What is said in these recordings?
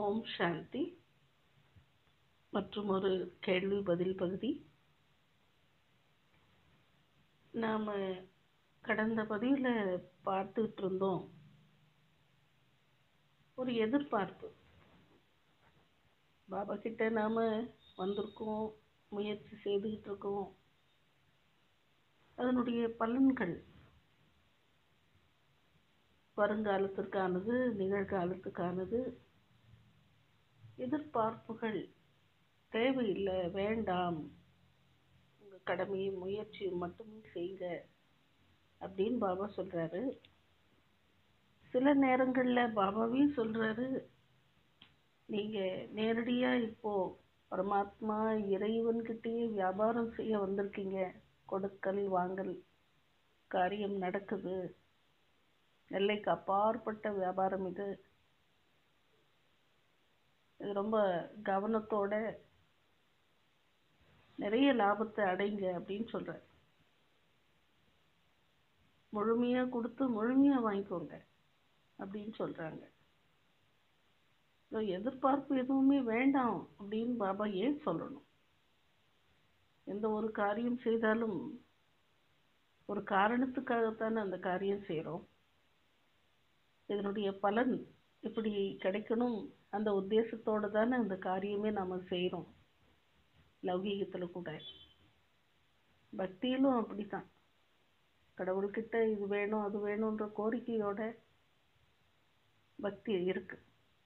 ஓம் சாந்தி மற்றும் ஒரு கேள்வி பதில் பகுதி நாம் கடந்த பதிவில் பார்த்துட்டு இருந்தோம் ஒரு எதிர்பார்ப்பு பாபா கிட்ட நாம் வந்திருக்கோம் முயற்சி செய்துக்கிட்டு இருக்கோம் அதனுடைய பலன்கள் வருங்காலத்திற்கானது நிகழ்காலத்துக்கானது எதிர்பார்ப்புகள் தேவையில்லை வேண்டாம் உங்கள் கடமையும் முயற்சியும் மட்டுமே செய்யுங்க அப்படின்னு பாபா சொல்கிறாரு சில நேரங்களில் பாபாவே சொல்கிறாரு நீங்கள் நேரடியாக இப்போது பரமாத்மா இறைவன்கிட்டயே வியாபாரம் செய்ய வந்திருக்கீங்க கொடுக்கல் வாங்கல் காரியம் நடக்குது எல்லைக்கு அப்பாற்பட்ட வியாபாரம் இது இது ரொம்ப கவனத்தோட நிறைய லாபத்தை அடைங்க அப்படின்னு சொல்றார் முழுமையா கொடுத்து முழுமையா வாங்கிக்கோங்க அப்படின்னு சொல்றாங்க எதிர்பார்ப்பு எதுவுமே வேண்டாம் அப்படின்னு பாபா ஏன் சொல்லணும் எந்த ஒரு காரியம் செய்தாலும் ஒரு காரணத்துக்காகத்தானே அந்த காரியம் செய்கிறோம் இதனுடைய பலன் இப்படி கிடைக்கணும் அந்த உத்தேசத்தோடு தானே அந்த காரியமே நாம் செய்கிறோம் லௌகீகத்தில் கூட பக்தியிலும் அப்படித்தான் கடவுள்கிட்ட இது வேணும் அது வேணுன்ற கோரிக்கையோட பக்தி இருக்கு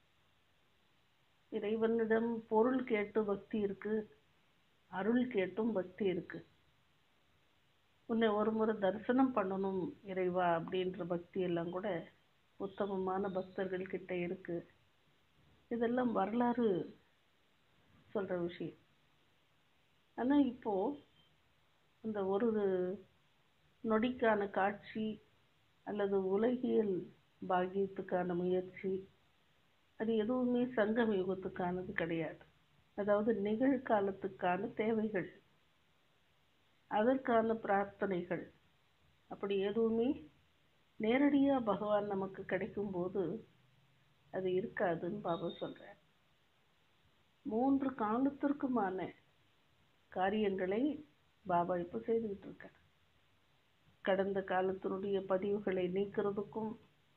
இறைவனிடம் பொருள் கேட்டு பக்தி இருக்கு அருள் கேட்டும் பக்தி இருக்கு உன்னை ஒரு முறை தரிசனம் பண்ணணும் இறைவா அப்படின்ற பக்தி எல்லாம் கூட உத்தமமான பக்தர்கள் கிட்ட இருக்கு இதெல்லாம் வரலாறு சொல்ற விஷயம் ஆனா இப்போ அந்த ஒரு நொடிக்கான காட்சி அல்லது உலகியல் பாகியத்துக்கான முயற்சி அது எதுவுமே சங்கம் யுகத்துக்கானது கிடையாது அதாவது நிகழ்காலத்துக்கான தேவைகள் அதற்கான பிரார்த்தனைகள் அப்படி எதுவுமே நேரடியாக பகவான் நமக்கு கிடைக்கும்போது அது இருக்காதுன்னு பாபா சொல்கிறார் மூன்று காலத்திற்குமான காரியங்களை பாபா இப்போ செய்துக்கிட்டு இருக்கார் கடந்த காலத்தினுடைய பதிவுகளை நீக்கிறதுக்கும்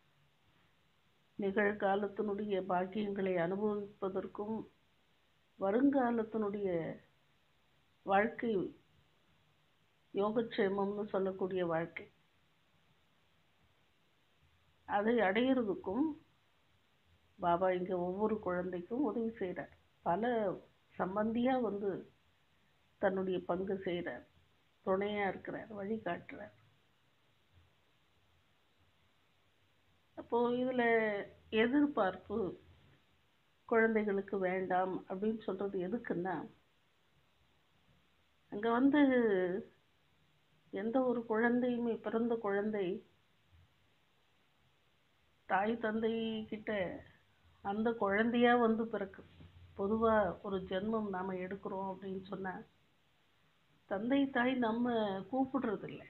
நிகழ்காலத்தினுடைய பாக்கியங்களை அனுபவிப்பதற்கும் வருங்காலத்தினுடைய வாழ்க்கை யோகக்ஷேமம்னு சொல்லக்கூடிய வாழ்க்கை அதை அடையிறதுக்கும் பாபா இங்கே ஒவ்வொரு குழந்தைக்கும் உதவி செய்கிறார் பல சம்பந்தியாக வந்து தன்னுடைய பங்கு செய்கிறார் துணையாக இருக்கிறார் வழிகாட்டுறார் அப்போது இதில் எதிர்பார்ப்பு குழந்தைகளுக்கு வேண்டாம் அப்படின்னு சொல்கிறது எதுக்குன்னா அங்கே வந்து எந்த ஒரு குழந்தையுமே பிறந்த குழந்தை தாய் தந்தை கிட்ட அந்த குழந்தையா வந்து பிறக்கு பொதுவாக ஒரு ஜென்மம் நாம் எடுக்கிறோம் அப்படின்னு சொன்னால் தந்தை தாய் நம்ம கூப்பிடுறதில்ல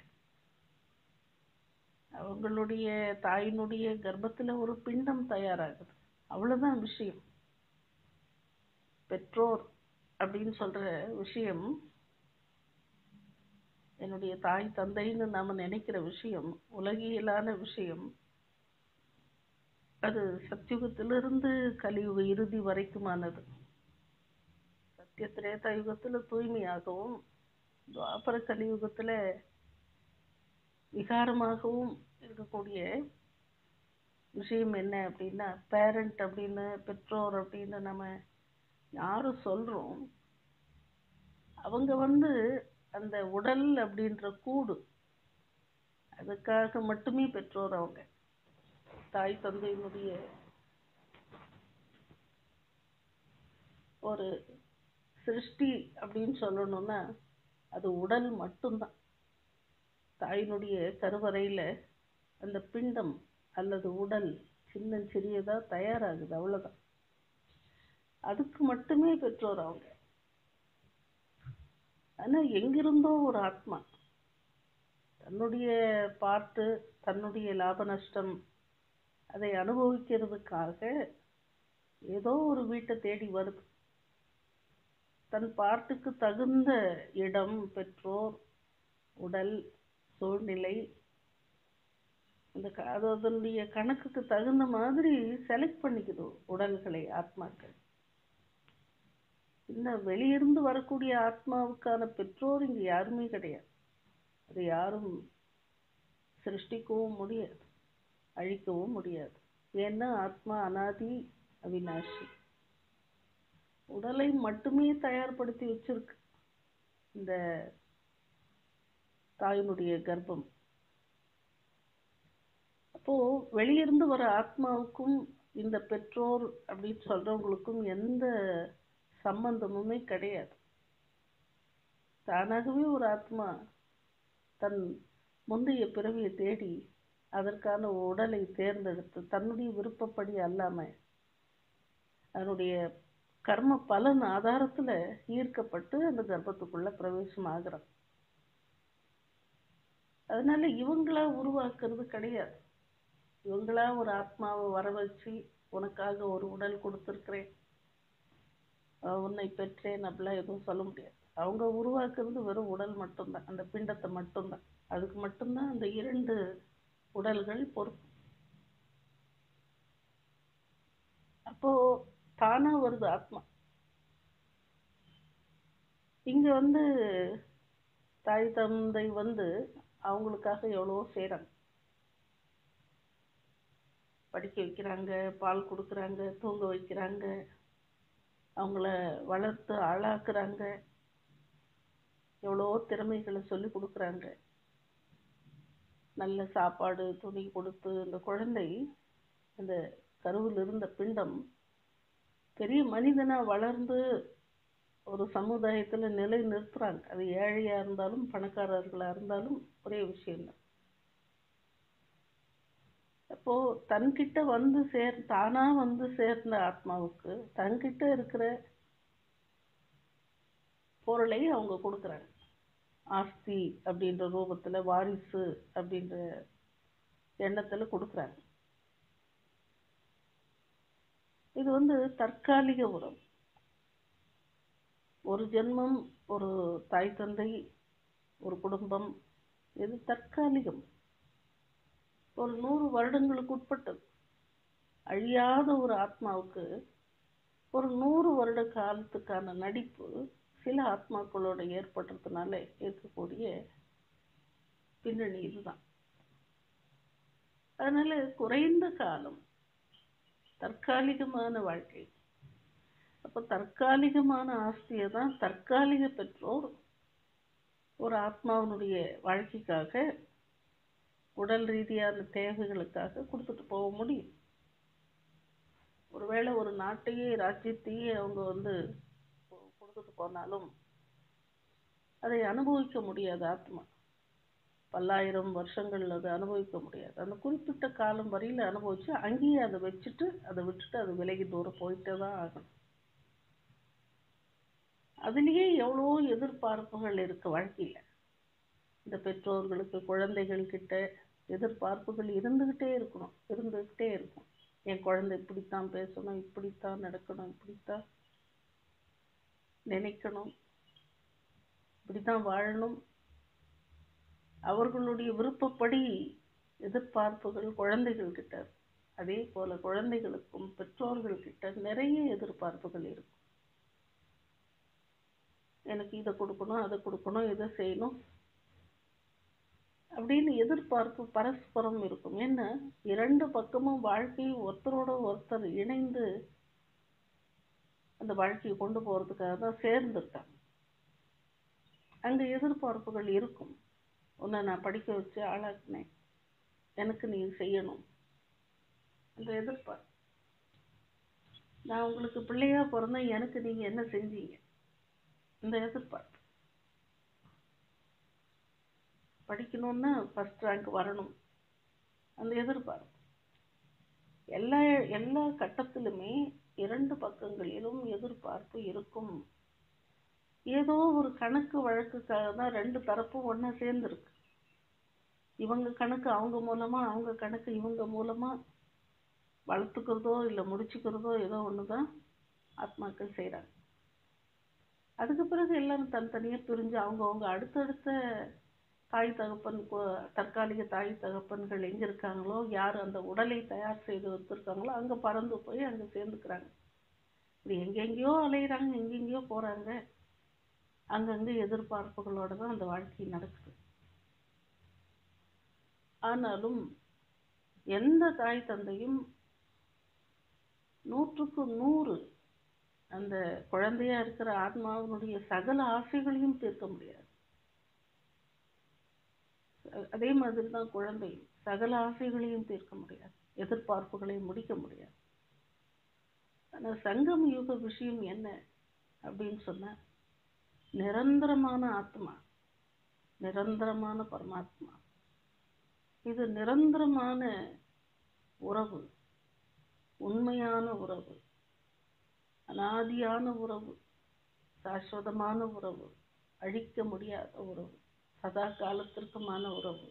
அவங்களுடைய தாயினுடைய கர்ப்பத்தில் ஒரு பிண்டம் தயாராகுது அவ்வளோதான் விஷயம் பெற்றோர் அப்படின்னு சொல்கிற விஷயம் என்னுடைய தாய் தந்தைன்னு நாம் நினைக்கிற விஷயம் உலகியலான விஷயம் அது சத்தியுகத்திலிருந்து கலியுக இறுதி வரைக்குமானது சத்திய திரேதா யுகத்தில் தூய்மையாகவும் துவாபர கலியுகத்தில் விகாரமாகவும் இருக்கக்கூடிய விஷயம் என்ன அப்படின்னா பேரண்ட் அப்படின்னு பெற்றோர் அப்படின்னு நம்ம யாரும் சொல்கிறோம் அவங்க வந்து அந்த உடல் அப்படின்ற கூடு அதுக்காக மட்டுமே பெற்றோர் அவங்க தாய் தந்தையினுடைய ஒரு சிருஷ்டி அப்படின்னு சொல்லணும்னா அது உடல் மட்டும்தான் தாயினுடைய கருவறையில் அந்த பிண்டம் அல்லது உடல் சின்ன சிறியதாக தயாராகுது அவ்வளோதான் அதுக்கு மட்டுமே பெற்றோர் அவங்க ஆனால் எங்கிருந்தோ ஒரு ஆத்மா தன்னுடைய பாட்டு தன்னுடைய லாப நஷ்டம் அதை அனுபவிக்கிறதுக்காக ஏதோ ஒரு வீட்டை தேடி வருது தன் பாட்டுக்கு தகுந்த இடம் பெற்றோர் உடல் சூழ்நிலை இந்த க- அது அதனுடைய கணக்குக்கு தகுந்த மாதிரி செலக்ட் பண்ணிக்குது உடல்களை ஆத்மாக்கள் இந்த வெளியிருந்து வரக்கூடிய ஆத்மாவுக்கான பெற்றோர் இங்க யாருமே கிடையாது அது யாரும் சிருஷ்டிக்கவும் முடியாது அழிக்கவும் முடியாது ஏன்னா ஆத்மா அனாதி அவிநாசி உடலை மட்டுமே தயார்படுத்தி வச்சிருக்கு இந்த தாயினுடைய கர்ப்பம் அப்போ வெளியிருந்து வர ஆத்மாவுக்கும் இந்த பெற்றோர் அப்படின்னு சொல்றவங்களுக்கும் எந்த சம்பந்தமுமே கிடையாது தானாகவே ஒரு ஆத்மா தன் முந்தைய பிறவியை தேடி அதற்கான உடலை தேர்ந்தெடுத்து தன்னுடைய விருப்பப்படி அல்லாம அதனுடைய கர்ம பலன் ஆதாரத்துல ஈர்க்கப்பட்டு அந்த கர்ப்பத்துக்குள்ள பிரவேசம் ஆகுறான் அதனால இவங்களா உருவாக்குறது கிடையாது இவங்களா ஒரு ஆத்மாவை வர வச்சு உனக்காக ஒரு உடல் கொடுத்துருக்கிறேன் அஹ் உன்னை பெற்றேன் அப்படிலாம் எதுவும் சொல்ல முடியாது அவங்க உருவாக்குறது வெறும் உடல் மட்டும்தான் அந்த பிண்டத்தை மட்டும்தான் அதுக்கு மட்டும்தான் அந்த இரண்டு உடல்கள் பொறுப்பு அப்போ தானா வருது ஆத்மா இங்க வந்து தாய் தந்தை வந்து அவங்களுக்காக எவ்வளவோ செய்றாங்க படிக்க வைக்கிறாங்க பால் கொடுக்குறாங்க தூங்க வைக்கிறாங்க அவங்கள வளர்த்து ஆளாக்குறாங்க எவ்வளவோ திறமைகளை சொல்லி கொடுக்குறாங்க நல்ல சாப்பாடு துணி கொடுத்து இந்த குழந்தை அந்த கருவில் இருந்த பிண்டம் பெரிய மனிதனா வளர்ந்து ஒரு சமுதாயத்துல நிலை நிறுத்துறாங்க அது ஏழையா இருந்தாலும் பணக்காரர்களா இருந்தாலும் ஒரே விஷயம்தான் அப்போ தன்கிட்ட வந்து சேர் தானா வந்து சேர்ந்த ஆத்மாவுக்கு தன்கிட்ட இருக்கிற பொருளை அவங்க கொடுக்குறாங்க ஆஸ்தி அப்படின்ற ரூபத்துல வாரிசு அப்படின்ற எண்ணத்துல கொடுக்குறாங்க இது வந்து தற்காலிக உறவு ஒரு ஜென்மம் ஒரு தாய் தந்தை ஒரு குடும்பம் இது தற்காலிகம் ஒரு நூறு வருடங்களுக்கு உட்பட்டது அழியாத ஒரு ஆத்மாவுக்கு ஒரு நூறு வருட காலத்துக்கான நடிப்பு சில ஆத்மாக்களோட ஏற்படுறதுனால இருக்கக்கூடிய பின்னணி இதுதான் அதனால குறைந்த காலம் தற்காலிகமான வாழ்க்கை அப்ப தற்காலிகமான ஆஸ்தியை தான் தற்காலிக பெற்றோர் ஒரு ஆத்மாவினுடைய வாழ்க்கைக்காக உடல் ரீதியான தேவைகளுக்காக கொடுத்துட்டு போக முடியும் ஒருவேளை ஒரு நாட்டையே ராஜ்யத்தையே அவங்க வந்து கொ- கொடுத்துட்டு போனாலும் அதை அனுபவிக்க முடியாது ஆத்மா பல்லாயிரம் வருஷங்கள் அதை அனுபவிக்க முடியாது அந்த குறிப்பிட்ட காலம் வரையில அனுபவிச்சு அங்கேயே அதை வச்சுட்டு அதை விட்டுட்டு அது விலகி தூரம் போயிட்டே தான் ஆகணும் அதுலயே எவ்வளவோ எதிர்பார்ப்புகள் இருக்கு வாழ்க்கையில இந்த பெற்றோர்களுக்கு குழந்தைகள் கிட்ட எதிர்பார்ப்புகள் இருந்துகிட்டே இருக்கணும் இருந்துகிட்டே இருக்கும் என் குழந்தை இப்படித்தான் பேசணும் இப்படித்தான் நடக்கணும் இப்படித்தான் நினைக்கணும் இப்படித்தான் வாழணும் அவர்களுடைய விருப்பப்படி எதிர்பார்ப்புகள் குழந்தைகள் கிட்ட இருக்கும். அதே போல குழந்தைகளுக்கும் பெற்றோர்கள் கிட்ட நிறைய எதிர்பார்ப்புகள் இருக்கும் எனக்கு இதை கொடுக்கணும் அதை கொடுக்கணும் இதை செய்யணும் அப்படின்னு எதிர்பார்ப்பு பரஸ்பரம் இருக்கும் என்ன இரண்டு பக்கமும் வாழ்க்கையை ஒருத்தரோட ஒருத்தர் இணைந்து அந்த வாழ்க்கையை கொண்டு போறதுக்காக தான் சேர்ந்துருக்காங்க அங்க எதிர்பார்ப்புகள் இருக்கும் உன்னை நான் படிக்க வச்சு ஆளாக்குனேன் எனக்கு நீ செய்யணும் அந்த எதிர்பார்ப்பு நான் உங்களுக்கு பிள்ளையா பிறந்தேன் எனக்கு நீங்க என்ன செஞ்சீங்க இந்த எதிர்பார்ப்பு படிக்கணும்னா ஃபர்ஸ்ட் ரேங்க் வரணும் அந்த எதிர்பார்ப்பு எல்லா எல்லா கட்டத்திலுமே இரண்டு பக்கங்களிலும் எதிர்பார்ப்பு இருக்கும் ஏதோ ஒரு கணக்கு வழக்குக்காக தான் ரெண்டு தரப்பும் ஒண்ணா சேர்ந்துருக்கு இவங்க கணக்கு அவங்க மூலமா அவங்க கணக்கு இவங்க மூலமா வளர்த்துக்கிறதோ இல்லை முடிச்சுக்கிறதோ ஏதோ ஒன்று தான் ஆத்மாக்கள் செய்கிறாங்க அதுக்கு பிறகு எல்லாரும் தனித்தனியாக பிரிஞ்சு அவங்கவுங்க அடுத்தடுத்த தாய் தகப்பன் கு- தற்காலிக தாய் தகப்பன்கள் எங்கே இருக்காங்களோ யார் அந்த உடலை தயார் செய்து வச்சிருக்காங்களோ அங்கே பறந்து போய் அங்கே சேர்ந்துக்கிறாங்க இப்படி எங்கெங்கேயோ அலையிறாங்க எங்கெங்கேயோ போகிறாங்க அங்கங்கே எதிர்பார்ப்புகளோட தான் அந்த வாழ்க்கை நடக்குது ஆனாலும் எந்த தாய் தந்தையும் நூற்றுக்கு நூறு அந்த குழந்தையா இருக்கிற ஆத்மாவினுடைய சகல ஆசைகளையும் தீர்க்க முடியாது அ- அதே மாதிரி தான் குழந்தை சகல ஆசைகளையும் தீர்க்க முடியாது எதிர்பார்ப்புகளை முடிக்க முடியாது ஆனா சங்கம் யுக விஷயம் என்ன அப்படின்னு சொன்னா நிரந்தரமான ஆத்மா நிரந்தரமான பரமாத்மா இது நிரந்தரமான உறவு உண்மையான உறவு அனாதியான உறவு சாஸ்வதமான உறவு அழிக்க முடியாத உறவு சதா காலத்திற்குமான உறவு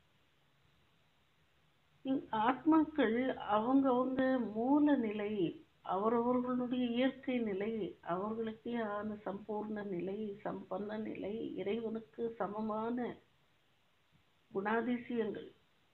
இங்- ஆத்மாக்கள் அவங்கவங்க மூல நிலை அவரவர்களுடைய இயற்கை நிலை அவர்களுக்கே ஆன சம்பூர்ண நிலை சம்பன்ன நிலை இறைவனுக்கு சமமான குணாதிசயங்கள்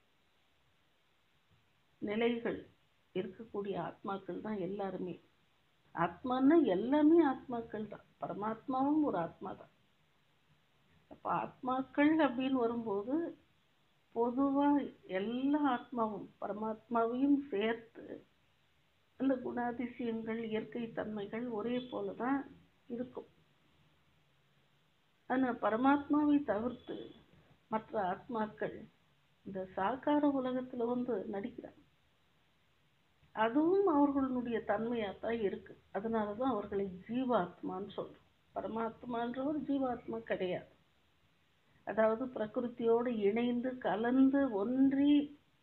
நிலைகள் இருக்கக்கூடிய ஆத்மாக்கள் தான் எல்லாருமே ஆத்மான்னா எல்லாமே ஆத்மாக்கள் தான் பரமாத்மாவும் ஒரு ஆத்மா தான் அப்ப ஆத்மாக்கள் அப்படின்னு வரும்போது பொதுவா எல்லா ஆத்மாவும் பரமாத்மாவையும் சேர்த்து அந்த குணாதிசயங்கள் இயற்கை தன்மைகள் ஒரே போலதான் இருக்கும் ஆனா பரமாத்மாவை தவிர்த்து மற்ற ஆத்மாக்கள் இந்த சாக்கார உலகத்துல வந்து நடிக்கிறாங்க அதுவும் அவர்களுடைய தன்மையாத்தான் இருக்கு அதனாலதான் அவர்களை ஜீவாத்மான்னு சொல்றோம் பரமாத்மான்றவர் ஜீவாத்மா கிடையாது அதாவது பிரகிருத்தியோடு இணைந்து கலந்து ஒன்றி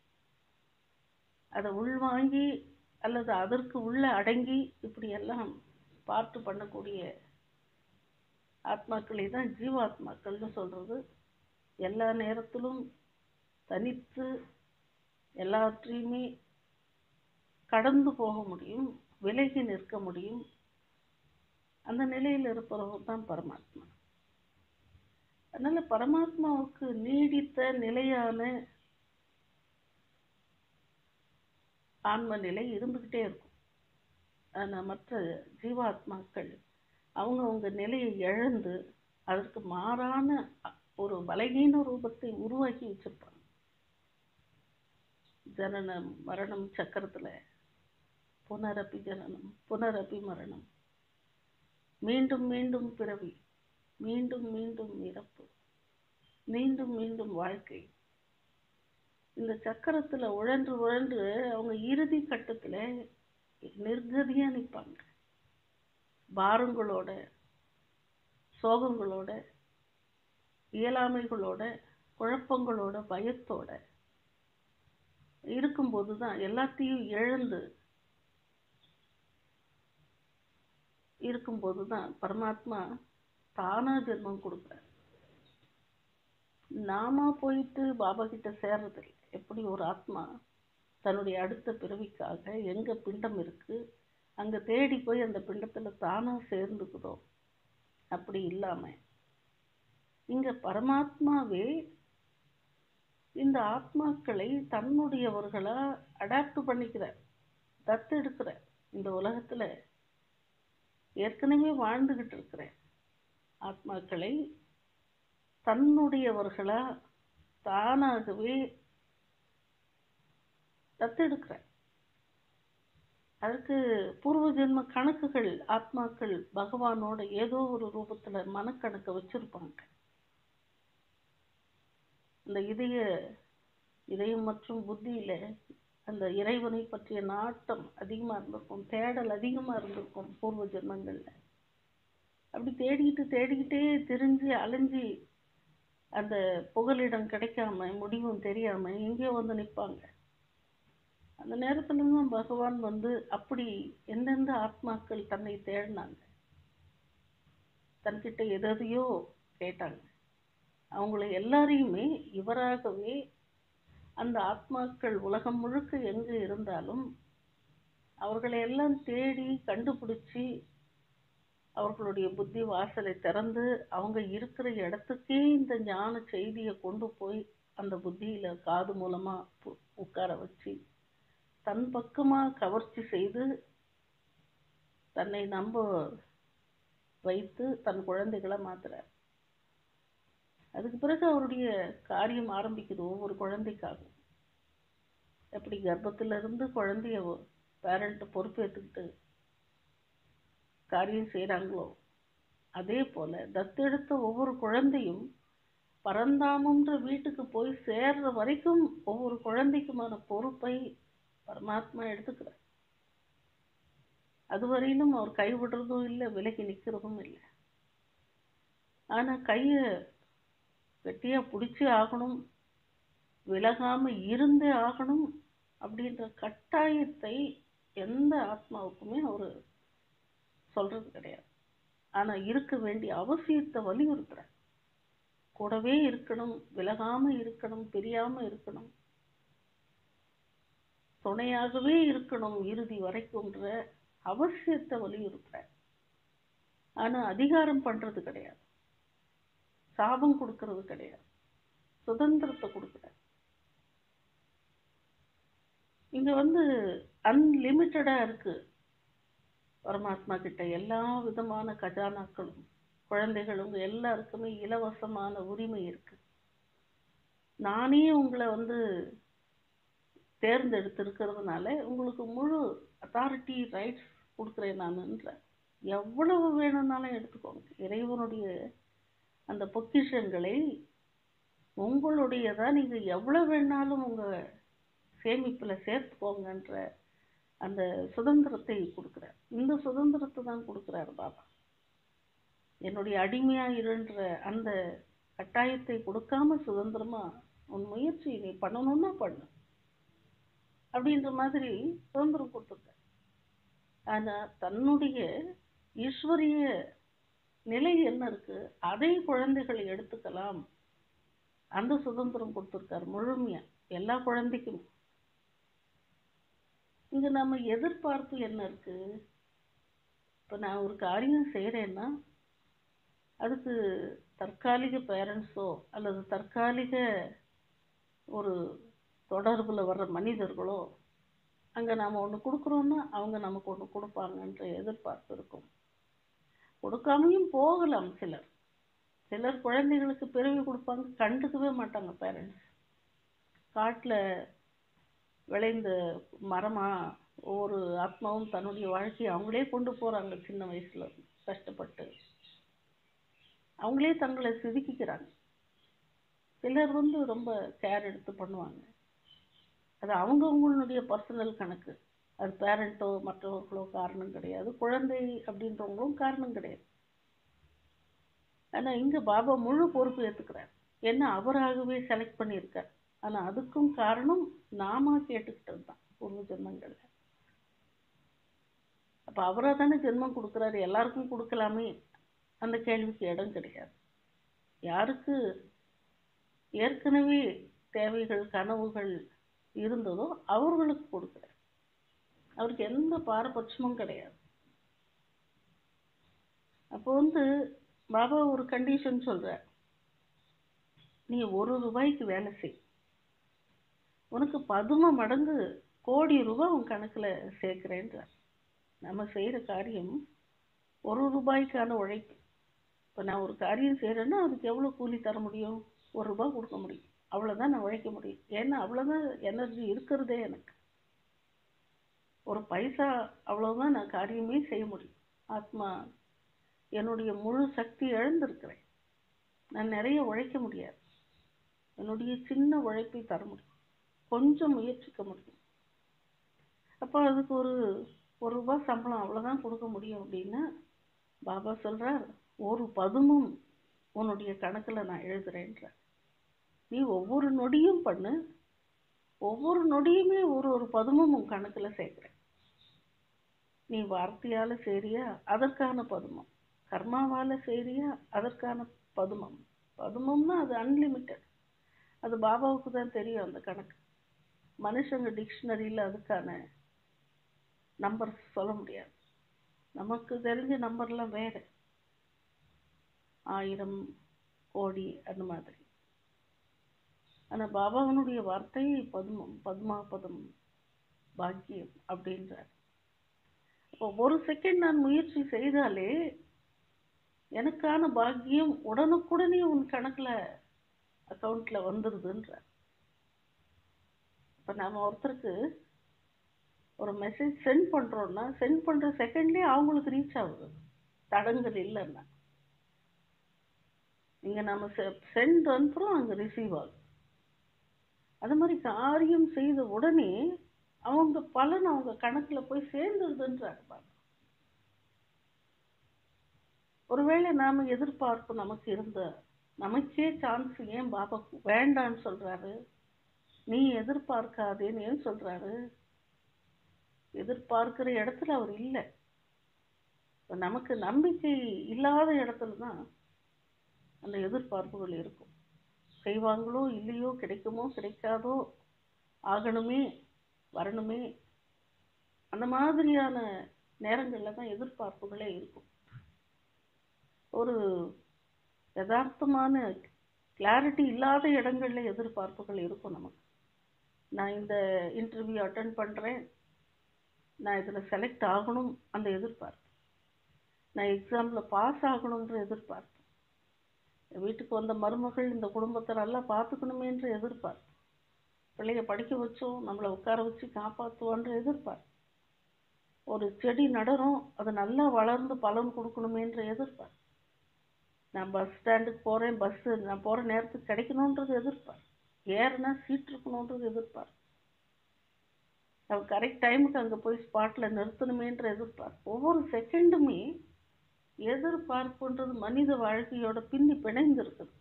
அதை உள்வாங்கி அல்லது அதற்கு உள்ள அடங்கி இப்படி எல்லாம் பார்த்து பண்ணக்கூடிய ஆத்மாக்களை தான் ஜீவாத்மாக்கள்னு சொல்றது எல்லா நேரத்திலும் தனித்து எல்லாவற்றையுமே கடந்து போக முடியும் விலகி நிற்க முடியும் அந்த நிலையில் இருப்பவர் தான் பரமாத்மா அதனால பரமாத்மாவுக்கு நீடித்த நிலையான ஆன்ம நிலை இருந்துகிட்டே இருக்கும் ஆனா மற்ற ஜீவாத்மாக்கள் அவங்கவங்க நிலையை இழந்து அதற்கு மாறான அ- ஒரு பலகீன ரூபத்தை உருவாக்கி வச்சிருப்பாங்க ஜனனம் மரணம் சக்கரத்துல புனரப்பி ஜனனம் புனரப்பி மரணம் மீண்டும் மீண்டும் பிறவி மீண்டும் மீண்டும் இறப்பு மீண்டும் மீண்டும் வாழ்க்கை இந்த சக்கரத்துல உழன்று உழன்று அவங்க இறுதி கட்டத்துல நிர்கதியா நிப்பாங்க பாரங்களோட சோகங்களோட இயலாமைகளோட குழப்பங்களோட பயத்தோட இருக்கும்போது தான் எல்லாத்தையும் இழந்து இருக்கும்போது தான் பரமாத்மா தானா ஜென்மம் கொடுக்குறார் நாம போயிட்டு பாபா கிட்ட சேர்றதில்லை எப்படி ஒரு ஆத்மா தன்னுடைய அடுத்த பிறவிக்காக எங்க பிண்டம் இருக்கு அங்க தேடி போய் அந்த பிண்டத்துல தானா சேர்ந்துக்குதோ அப்படி இல்லாம இங்க பரமாத்மாவே இந்த ஆத்மாக்களை தன்னுடையவர்களா அடாப்ட் பண்ணிக்கிறார் தத்தெடுக்கிறார் இந்த உலகத்துல ஏற்கனவே வாழ்ந்துகிட்டு இருக்கிற ஆத்மாக்களை தன்னுடையவர்களா தானாகவே தத்தெடுக்கிறார் அதுக்கு பூர்வ ஜென்ம கணக்குகள் ஆத்மாக்கள் பகவானோட ஏதோ ஒரு ரூபத்துல மனக்கணக்கை வச்சிருப்பாங்க அந்த இதய இதயம் மற்றும் புத்தியில அந்த இறைவனை பற்றிய நாட்டம் அதிகமா இருந்திருக்கும் தேடல் அதிகமா இருந்திருக்கும் பூர்வ ஜென்மங்கள்ல அப்படி தேடிக்கிட்டு தேடிக்கிட்டே திரிஞ்சு அலைஞ்சு அந்த புகலிடம் கிடைக்காம முடிவும் தெரியாம எங்கேயோ வந்து நிப்பாங்க அந்த நேரத்துல தான் பகவான் வந்து அப்படி எந்தெந்த ஆத்மாக்கள் தன்னை தேடினாங்க தன்கிட்ட எதையோ கேட்டாங்க அவங்கள எல்லாரையுமே இவராகவே அந்த ஆத்மாக்கள் உலகம் முழுக்க எங்கு இருந்தாலும் அவர்களை எல்லாம் தேடி கண்டுபிடிச்சி அவர்களுடைய புத்தி வாசலை திறந்து அவங்க இருக்கிற இடத்துக்கே இந்த ஞான செய்தியை கொண்டு போய் அந்த புத்தியில காது மூலமா பு- உட்கார வச்சு தன் பக்கமா கவர்ச்சி செய்து தன்னை நம்ப வைத்து தன் குழந்தைகளை மாத்துறார் அதுக்கு பிறகு அவருடைய காரியம் ஆரம்பிக்குது ஒவ்வொரு குழந்தைக்காகவும் எப்படி கர்ப்பத்துல இருந்து குழந்தைய பேரண்ட் பொறுப்பேற்றுக்கிட்டு காரியம் செய்றாங்களோ அதே போல தத்தெடுத்த ஒவ்வொரு குழந்தையும் பரந்தாமன்ற வீட்டுக்கு போய் சேர்ற வரைக்கும் ஒவ்வொரு குழந்தைக்குமான பொறுப்பை பரமாத்மா எடுத்துக்கிறார் அதுவரையிலும் அவர் கைவிடுறதும் இல்லை விலகி நிக்கிறதும் இல்லை ஆனா கைய கெட்டியா பிடிச்சே ஆகணும் விலகாம இருந்தே ஆகணும் அப்படின்ற கட்டாயத்தை எந்த ஆத்மாவுக்குமே அவரு சொல்றது கிடையாது ஆனா இருக்க வேண்டிய அவசியத்தை வலியுறுத்துறார் கூடவே இருக்கணும் விலகாம இருக்கணும் பிரியாம இருக்கணும் துணையாகவே இருக்கணும் இறுதி வரைக்கும்ன்ற அவசியத்தை வலியுறுத்துறார் ஆனா அதிகாரம் பண்றது கிடையாது சாபம் கொடுக்கறது கிடையாது சுதந்திரத்தை கொடுக்குறார் இங்க வந்து அன்லிமிட்டடா இருக்கு பரமாத்மா கிட்ட எல்லா விதமான கஜானாக்களும் குழந்தைகளும் எல்லாருக்குமே இலவசமான உரிமை இருக்கு நானே உங்களை வந்து தேர்ந்தெடுத்திருக்கிறதுனால உங்களுக்கு முழு அத்தாரிட்டி ரைட்ஸ் கொடுக்குறேன் நானுன்ற எவ்வளவு வேணும்னாலும் எடுத்துக்கோங்க இறைவனுடைய அந்த பொக்கிஷங்களை உங்களுடையதா நீங்க எவ்வளவு வேணாலும் உங்க சேமிப்புல சேர்த்துக்கோங்கன்ற அந்த சுதந்திரத்தை கொடுக்கிறார் இந்த சுதந்திரத்தை தான் கொடுக்கிறார் பாபா என்னுடைய அடிமையா இருன்ற அந்த கட்டாயத்தை கொடுக்காம சுதந்திரமா உன் முயற்சி நீ பண்ணணும்னா பண்ணு அப்படின்ற மாதிரி சுதந்திரம் கொடுத்துருக்கார் ஆனா தன்னுடைய ஈஸ்வரிய நிலை என்ன இருக்கு அதை குழந்தைகள் எடுத்துக்கலாம் அந்த சுதந்திரம் கொடுத்துருக்கார் முழுமையா எல்லா குழந்தைக்கும் இங்க நம்ம எதிர்பார்ப்பு என்ன இருக்கு இப்ப நான் ஒரு காரியம் செய்யறேன்னா அதுக்கு தற்காலிக பேரண்ட்ஸோ அல்லது தற்காலிக ஒரு தொடர்புல வர்ற மனிதர்களோ அங்க நாம ஒண்ணு கொடுக்குறோம்னா அவங்க நமக்கு ஒண்ணு கொடுப்பாங்கன்ற எதிர்பார்ப்பு இருக்கும் கொடுக்காமையும் போகலாம் சிலர் சிலர் குழந்தைகளுக்கு பிறவி கொடுப்பாங்க கண்டுக்கவே மாட்டாங்க பேரண்ட்ஸ் காட்டுல விளைந்த மரமா ஒவ்வொரு ஆத்மாவும் தன்னுடைய வாழ்க்கையை அவங்களே கொண்டு போறாங்க சின்ன வயசுல கஷ்டப்பட்டு அவங்களே தங்களை செதுக்கிக்கிறாங்க சிலர் வந்து ரொம்ப கேர் எடுத்து பண்ணுவாங்க அது அவங்கவுங்களுடைய பர்சனல் கணக்கு அது பேரண்ட்டோ மற்றவர்களோ காரணம் கிடையாது குழந்தை அப்படின்றவங்களும் காரணம் கிடையாது ஆனா இங்க பாபா முழு பொறுப்பு ஏத்துக்கிறார் ஏன்னா அவராகவே செலக்ட் பண்ணியிருக்கார் ஆனா அதுக்கும் காரணம் நாம கேட்டுக்கிட்டது தான் பூர்வ ஜென்மங்கள்ல அப்ப அவரா தானே ஜென்மம் கொடுக்குறாரு எல்லாருக்கும் கொடுக்கலாமே அந்த கேள்விக்கு இடம் கிடையாது யாருக்கு ஏற்கனவே தேவைகள் கனவுகள் இருந்ததோ அவர்களுக்கு கொடுக்குறார் அவருக்கு எந்த பாரபட்சமும் கிடையாது அப்போ வந்து பாபா ஒரு கண்டிஷன் சொல்றார் நீ ஒரு ரூபாய்க்கு வேலை செய் உனக்கு பதும மடங்கு கோடி ரூபாய் உன் கணக்குல சேர்க்கிறேன்றார் நம்ம செய்யற காரியம் ஒரு ரூபாய்க்கான உழைப்பு இப்ப நான் ஒரு காரியம் செய்யறேன்னா அதுக்கு எவ்வளவு கூலி தர முடியும் ஒரு ரூபாய் கொடுக்க முடியும் அவ்வளவுதான் நான் உழைக்க முடியும் ஏன்னா அவ்வளவுதான் எனர்ஜி இருக்கிறதே எனக்கு ஒரு பைசா அவ்வளவுதான் நான் காரியமே செய்ய முடியும் ஆத்மா என்னுடைய முழு சக்தி இழந்திருக்கிறேன் நான் நிறைய உழைக்க முடியாது என்னுடைய சின்ன உழைப்பை தர முடியும் கொஞ்சம் முயற்சிக்க முடியும் அப்போ அதுக்கு ஒரு ஒரு ரூபாய் சம்பளம் அவ்வளவுதான் கொடுக்க முடியும் அப்படின்னா பாபா சொல்றார் ஒரு பதுமும் உன்னுடைய கணக்குல நான் எழுதுறேன்ற நீ ஒவ்வொரு நொடியும் பண்ணு ஒவ்வொரு நொடியுமே ஒரு ஒரு பதுமும் உன் கணக்குல சேர்க்கிறேன் நீ வார்த்தையால செய்றியா அதற்கான பதுமம் கர்மாவால செய்றியா அதற்கான பதுமம் பதுமம்னா அது அன்லிமிட்டெட் அது பாபாவுக்கு தான் தெரியும் அந்த கணக்கு மனுஷங்க டிக்ஷனரியில அதுக்கான நம்பர் சொல்ல முடியாது நமக்கு தெரிஞ்ச நம்பர்லாம் வேறு ஆயிரம் கோடி அந்த மாதிரி ஆனால் பாபாவனுடைய வார்த்தை பத்மம் பத்மாபதம் பாக்கியம் அப்படின்றார் இப்போ ஒரு செகண்ட் நான் முயற்சி செய்தாலே எனக்கான பாக்கியம் உடனுக்குடனே உன் கணக்கில் அக்கௌண்ட்டில் வந்துடுதுன்றார் இப்போ நாம் ஒருத்தருக்கு ஒரு மெசேஜ் சென்ட் பண்ணுறோன்னா சென்ட் பண்ணுற செகண்ட்லேயே அவங்களுக்கு ரீச் ஆகுது தடங்கள் இல்லைன்னா இங்கே நம்ம சென்ட் அனுப்புகிறோம் அங்கே ரிசீவ் ஆகுது அது மாதிரி காரியம் செய்த உடனே அவங்க பலன் அவங்க கணக்கில் போய் சேர்ந்துருதுன்றாங்க பாருங்க ஒருவேளை நாம் எதிர்பார்ப்பு நமக்கு இருந்த நமக்கே சான்ஸ் ஏன் பாபா வேண்டான்னு சொல்கிறாரு நீ எதிர்பார்க்காதேன்னு ஏன் சொல்கிறாரு எதிர்பார்க்கிற இடத்துல அவர் இல்லை இப்போ நமக்கு நம்பிக்கை இல்லாத இடத்துல தான் அந்த எதிர்பார்ப்புகள் இருக்கும் செய்வாங்களோ இல்லையோ கிடைக்குமோ கிடைக்காதோ ஆகணுமே வரணுமே அந்த மாதிரியான நேரங்களில் தான் எதிர்பார்ப்புகளே இருக்கும் ஒரு யதார்த்தமான கிளாரிட்டி இல்லாத இடங்களில் எதிர்பார்ப்புகள் இருக்கும் நமக்கு நான் இந்த இன்டர்வியூ அட்டன் பண்ணுறேன் நான் இதில் செலக்ட் ஆகணும் அந்த எதிர்பார்ப்பு நான் எக்ஸாமில் பாஸ் ஆகணுன்ற எதிர்பார்ப்பு வீட்டுக்கு வந்த மருமகள் இந்த குடும்பத்தை நல்லா பார்த்துக்கணுமேன்ற எதிர்பார்ப்பு பிள்ளைய படிக்க வச்சோம் நம்மளை உட்கார வச்சு காப்பாற்றுவோன்ற எதிர்பார்ப்பு ஒரு செடி நடரும் அது நல்லா வளர்ந்து பலன் கொடுக்கணுமேன்ற எதிர்பார்ப்பு நான் பஸ் ஸ்டாண்டுக்கு போகிறேன் பஸ்ஸு நான் போகிற நேரத்துக்கு கிடைக்கணுன்றது எதிர்பார்ப்பு ஏறுனா சீட் இருக்கணுன்றது எதிர்பார்ப்பு அவன் கரெக்ட் டைமுக்கு அங்கே போய் ஸ்பாட்டில் நிறுத்தணுமேன்ற எதிர்பார்ப்பு ஒவ்வொரு செகண்டுமே எதிர்பார்ப்புன்றது மனித வாழ்க்கையோட பின்னி பிணைந்து இருக்குது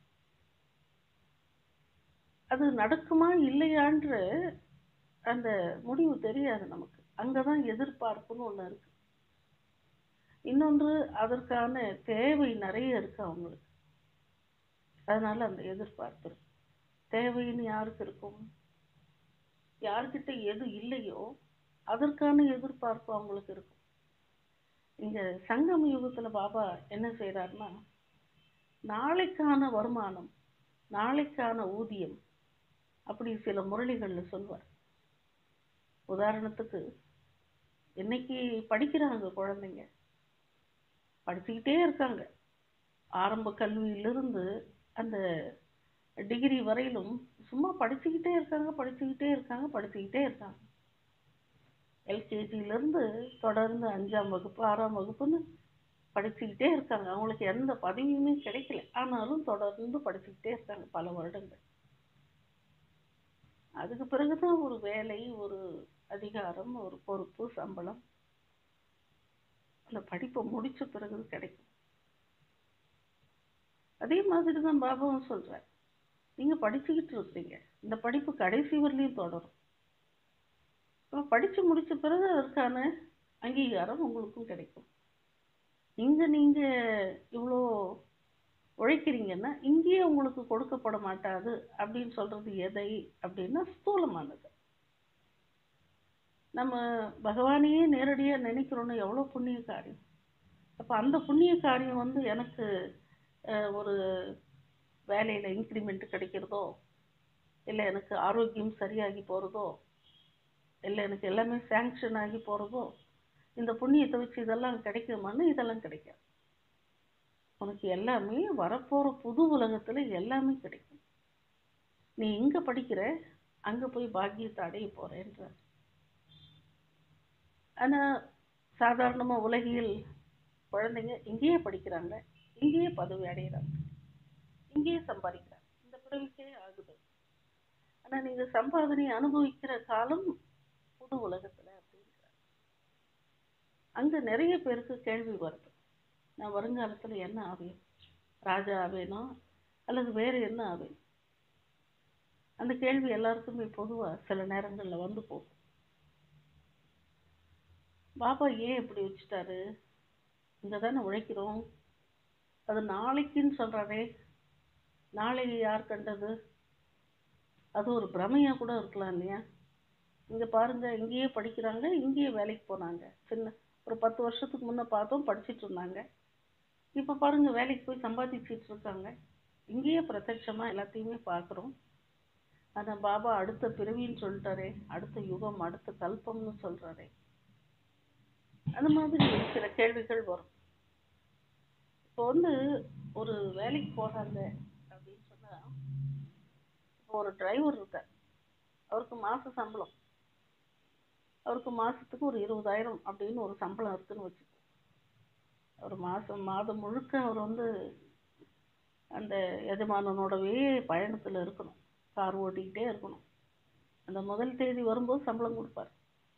அது நடக்குமா இல்லையான்ற அந்த முடிவு தெரியாது நமக்கு அங்கே தான் எதிர்பார்ப்புன்னு ஒன்று இருக்கு இன்னொன்று அதற்கான தேவை நிறைய இருக்கு அவங்களுக்கு அதனால அந்த எதிர்பார்ப்பு இருக்கு தேவைன்னு யாருக்கு இருக்கும் யார்கிட்ட எது இல்லையோ அதற்கான எதிர்பார்ப்பு அவங்களுக்கு இருக்கும் இங்க சங்கம யுகத்துல பாபா என்ன செய்யறாருன்னா நாளைக்கான வருமானம் நாளைக்கான ஊதியம் அப்படி சில முரளிகள்ல சொல்வார் உதாரணத்துக்கு இன்னைக்கு படிக்கிறாங்க குழந்தைங்க படிச்சுக்கிட்டே இருக்காங்க ஆரம்ப கல்வியிலிருந்து அந்த டிகிரி வரையிலும் சும்மா படிச்சுக்கிட்டே இருக்காங்க படிச்சுக்கிட்டே இருக்காங்க படிச்சுக்கிட்டே இருக்காங்க எல்கேஜியிலேருந்து தொடர்ந்து அஞ்சாம் வகுப்பு ஆறாம் வகுப்புன்னு படிச்சுக்கிட்டே இருக்காங்க அவங்களுக்கு எந்த பதவியுமே கிடைக்கல ஆனாலும் தொடர்ந்து படிச்சுக்கிட்டே இருக்காங்க பல வருடங்கள் அதுக்கு பிறகுதான் ஒரு வேலை ஒரு அதிகாரம் ஒரு பொறுப்பு சம்பளம் அந்த படிப்பை முடிச்ச பிறகு கிடைக்கும் அதே மாதிரி தான் பாபாவும் சொல்றார் நீங்க படிச்சுக்கிட்டு இருக்கீங்க இந்த படிப்பு கடைசி வரலையும் தொடரும் அப்ப படிச்சு முடிச்ச பிறகு அதற்கான அங்கீகாரம் உங்களுக்கும் கிடைக்கும் இங்க நீங்க இவ்வளோ உழைக்கிறீங்கன்னா இங்கேயே உங்களுக்கு கொடுக்கப்பட மாட்டாது அப்படின்னு சொல்றது எதை அப்படின்னா ஸ்தூலமானது நம்ம பகவானையே நேரடியா நினைக்கிறோன்னு எவ்வளோ புண்ணிய காரியம் அப்ப அந்த புண்ணிய காரியம் வந்து எனக்கு அஹ், ஒரு வேலையில இன்க்ரிமெண்ட் கிடைக்கிறதோ இல்லை எனக்கு ஆரோக்கியம் சரியாகி போறதோ இல்லை எனக்கு எல்லாமே சேங்ஷன் ஆகி போறதோ இந்த புண்ணியத்தை வச்சு இதெல்லாம் கிடைக்குமான்னு இதெல்லாம் கிடைக்காது உனக்கு எல்லாமே வரப்போற புது உலகத்துல எல்லாமே கிடைக்கும் நீ இங்க படிக்கிற அங்க போய் பாக்கியத்தை அடைய போறேன்ற ஆனா சாதாரணமா உலகில் குழந்தைங்க இங்கேயே படிக்கிறாங்க இங்கேயே பதவி அடைகிறாங்க இங்கேயே சம்பாதிக்கிறாங்க இந்த பிறவிக்கே ஆகுது ஆனா நீங்க சம்பாதனை அனுபவிக்கிற காலம் புது உலகத்துல அப்படின்றாங்க அங்க நிறைய பேருக்கு கேள்வி வருது நான் வருங்காலத்துல என்ன ஆவேன் ராஜா ஆவேனோ அல்லது வேற என்ன ஆவேன் அந்த கேள்வி எல்லாருக்குமே பொதுவா சில நேரங்கள்ல வந்து போகும் பாபா ஏன் இப்படி வச்சுட்டாரு இங்க தானே உழைக்கிறோம் அது நாளைக்குன்னு சொல்றாரே நாளை யார் கண்டது அது ஒரு பிரமையா கூட இருக்கலாம் இல்லையா இங்க பாருங்க இங்கேயே படிக்கிறாங்க இங்கேயே வேலைக்கு போனாங்க சின்ன ஒரு பத்து வருஷத்துக்கு முன்ன பார்த்தோம் படிச்சிட்டு இருந்தாங்க இப்ப பாருங்க வேலைக்கு போய் சம்பாதிச்சிட்டு இருக்காங்க இங்கேயே பிரத்யட்சமா எல்லாத்தையுமே பார்க்குறோம் ஆனா பாபா அடுத்த பிறவின்னு சொல்லிட்டாரே அடுத்த யுகம் அடுத்த கல்பம்னு சொல்றாரே அந்த மாதிரி சில கேள்விகள் வரும் இப்போ வந்து ஒரு வேலைக்கு போறாங்க அப்படின்னு சொன்னா இப்போ ஒரு டிரைவர் இருக்கார் அவருக்கு மாச சம்பளம் அவருக்கு மாசத்துக்கு ஒரு இருபதாயிரம் அப்படின்னு ஒரு சம்பளம் இருக்குன்னு வச்சுக்கோ ஒரு மாசம் மாதம் முழுக்க அவர் வந்து அந்த எஜமானனோடவே பயணத்துல இருக்கணும் கார் ஓட்டிக்கிட்டே இருக்கணும் அந்த முதல் தேதி வரும்போது சம்பளம் கொடுப்பார்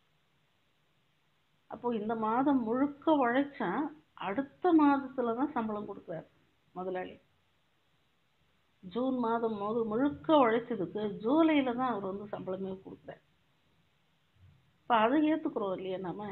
அப்போ இந்த மாதம் முழுக்க உழைச்சா அடுத்த மாதத்துல தான் சம்பளம் கொடுக்குறாரு முதலாளி ஜூன் மாதம் முழு முழுக்க உழைச்சதுக்கு ஜூலையில தான் அவர் வந்து சம்பளமே கொடுக்குறாரு இப்போ அதை ஏத்துக்கிறோம் இல்லையா நாம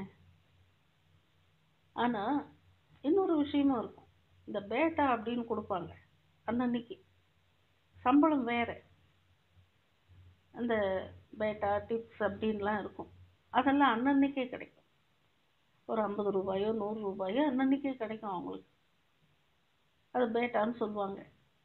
ஆனா இன்னொரு விஷயமும் இருக்கும் இந்த பேட்டா அப்படின்னு கொடுப்பாங்க அன்னன்னைக்கு சம்பளம் வேற அந்த பேட்டா டிப்ஸ் அப்படின்லாம் இருக்கும் அதெல்லாம் அன்னன்னைக்கே கிடைக்கும் ஒரு ஐம்பது ரூபாயோ நூறு ரூபாயோ அன்னன்னைக்கே கிடைக்கும் அவங்களுக்கு அது பேட்டான்னு சொல்லுவாங்க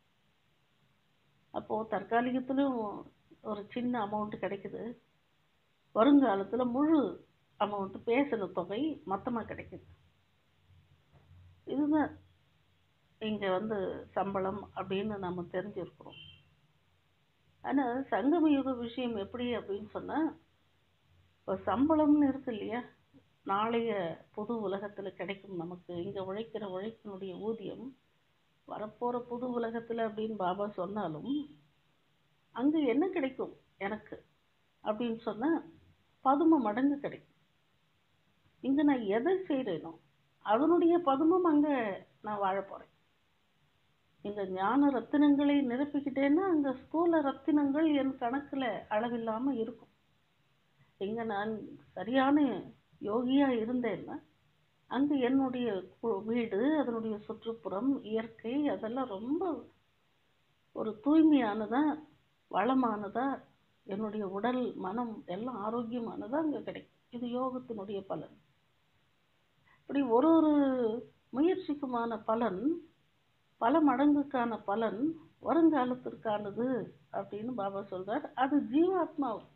அப்போ தற்காலிகத்திலும் ஒரு சின்ன அமௌண்ட் கிடைக்குது வருங்காலத்துல முழு அமௌண்ட் பேசின தொகை மொத்தமா கிடைக்குது இதுதான் இங்க வந்து சம்பளம் அப்படின்னு நம்ம தெரிஞ்சிருக்கிறோம் ஆனா சங்கம யுக விஷயம் எப்படி அப்படின்னு சொன்னா இப்போ சம்பளம்னு இருக்கு இல்லையா நாளைய புது உலகத்துல கிடைக்கும் நமக்கு இங்க உழைக்கிற உழைப்பினுடைய ஊதியம் வரப்போற புது உலகத்துல அப்படின்னு பாபா சொன்னாலும் அங்க என்ன கிடைக்கும் எனக்கு அப்படின்னு சொன்னா பதும மடங்கு கிடைக்கும் இங்க நான் எதை செய்யறேனோ அதனுடைய பதுமம் அங்க நான் வாழ போறேன் இந்த ஞான ரத்தினங்களை நிரப்பிக்கிட்டேன்னா அங்க ஸ்தூல ரத்தினங்கள் என் கணக்குல அளவில்லாம இருக்கும் இங்க நான் சரியான யோகியா இருந்தேன்னா அங்க என்னுடைய கு- வீடு அதனுடைய சுற்றுப்புறம் இயற்கை அதெல்லாம் ரொம்ப ஒரு தூய்மையானதா வளமானதா என்னுடைய உடல் மனம் எல்லாம் ஆரோக்கியமானதா அங்க கிடைக்கும் இது யோகத்தினுடைய பலன் இப்படி ஒரு ஒரு முயற்சிக்குமான பலன் பல மடங்குக்கான பலன் வருங்காலத்திற்கானது அப்படின்னு பாபா சொல்றார் அது ஜீவாத்மாவுக்கு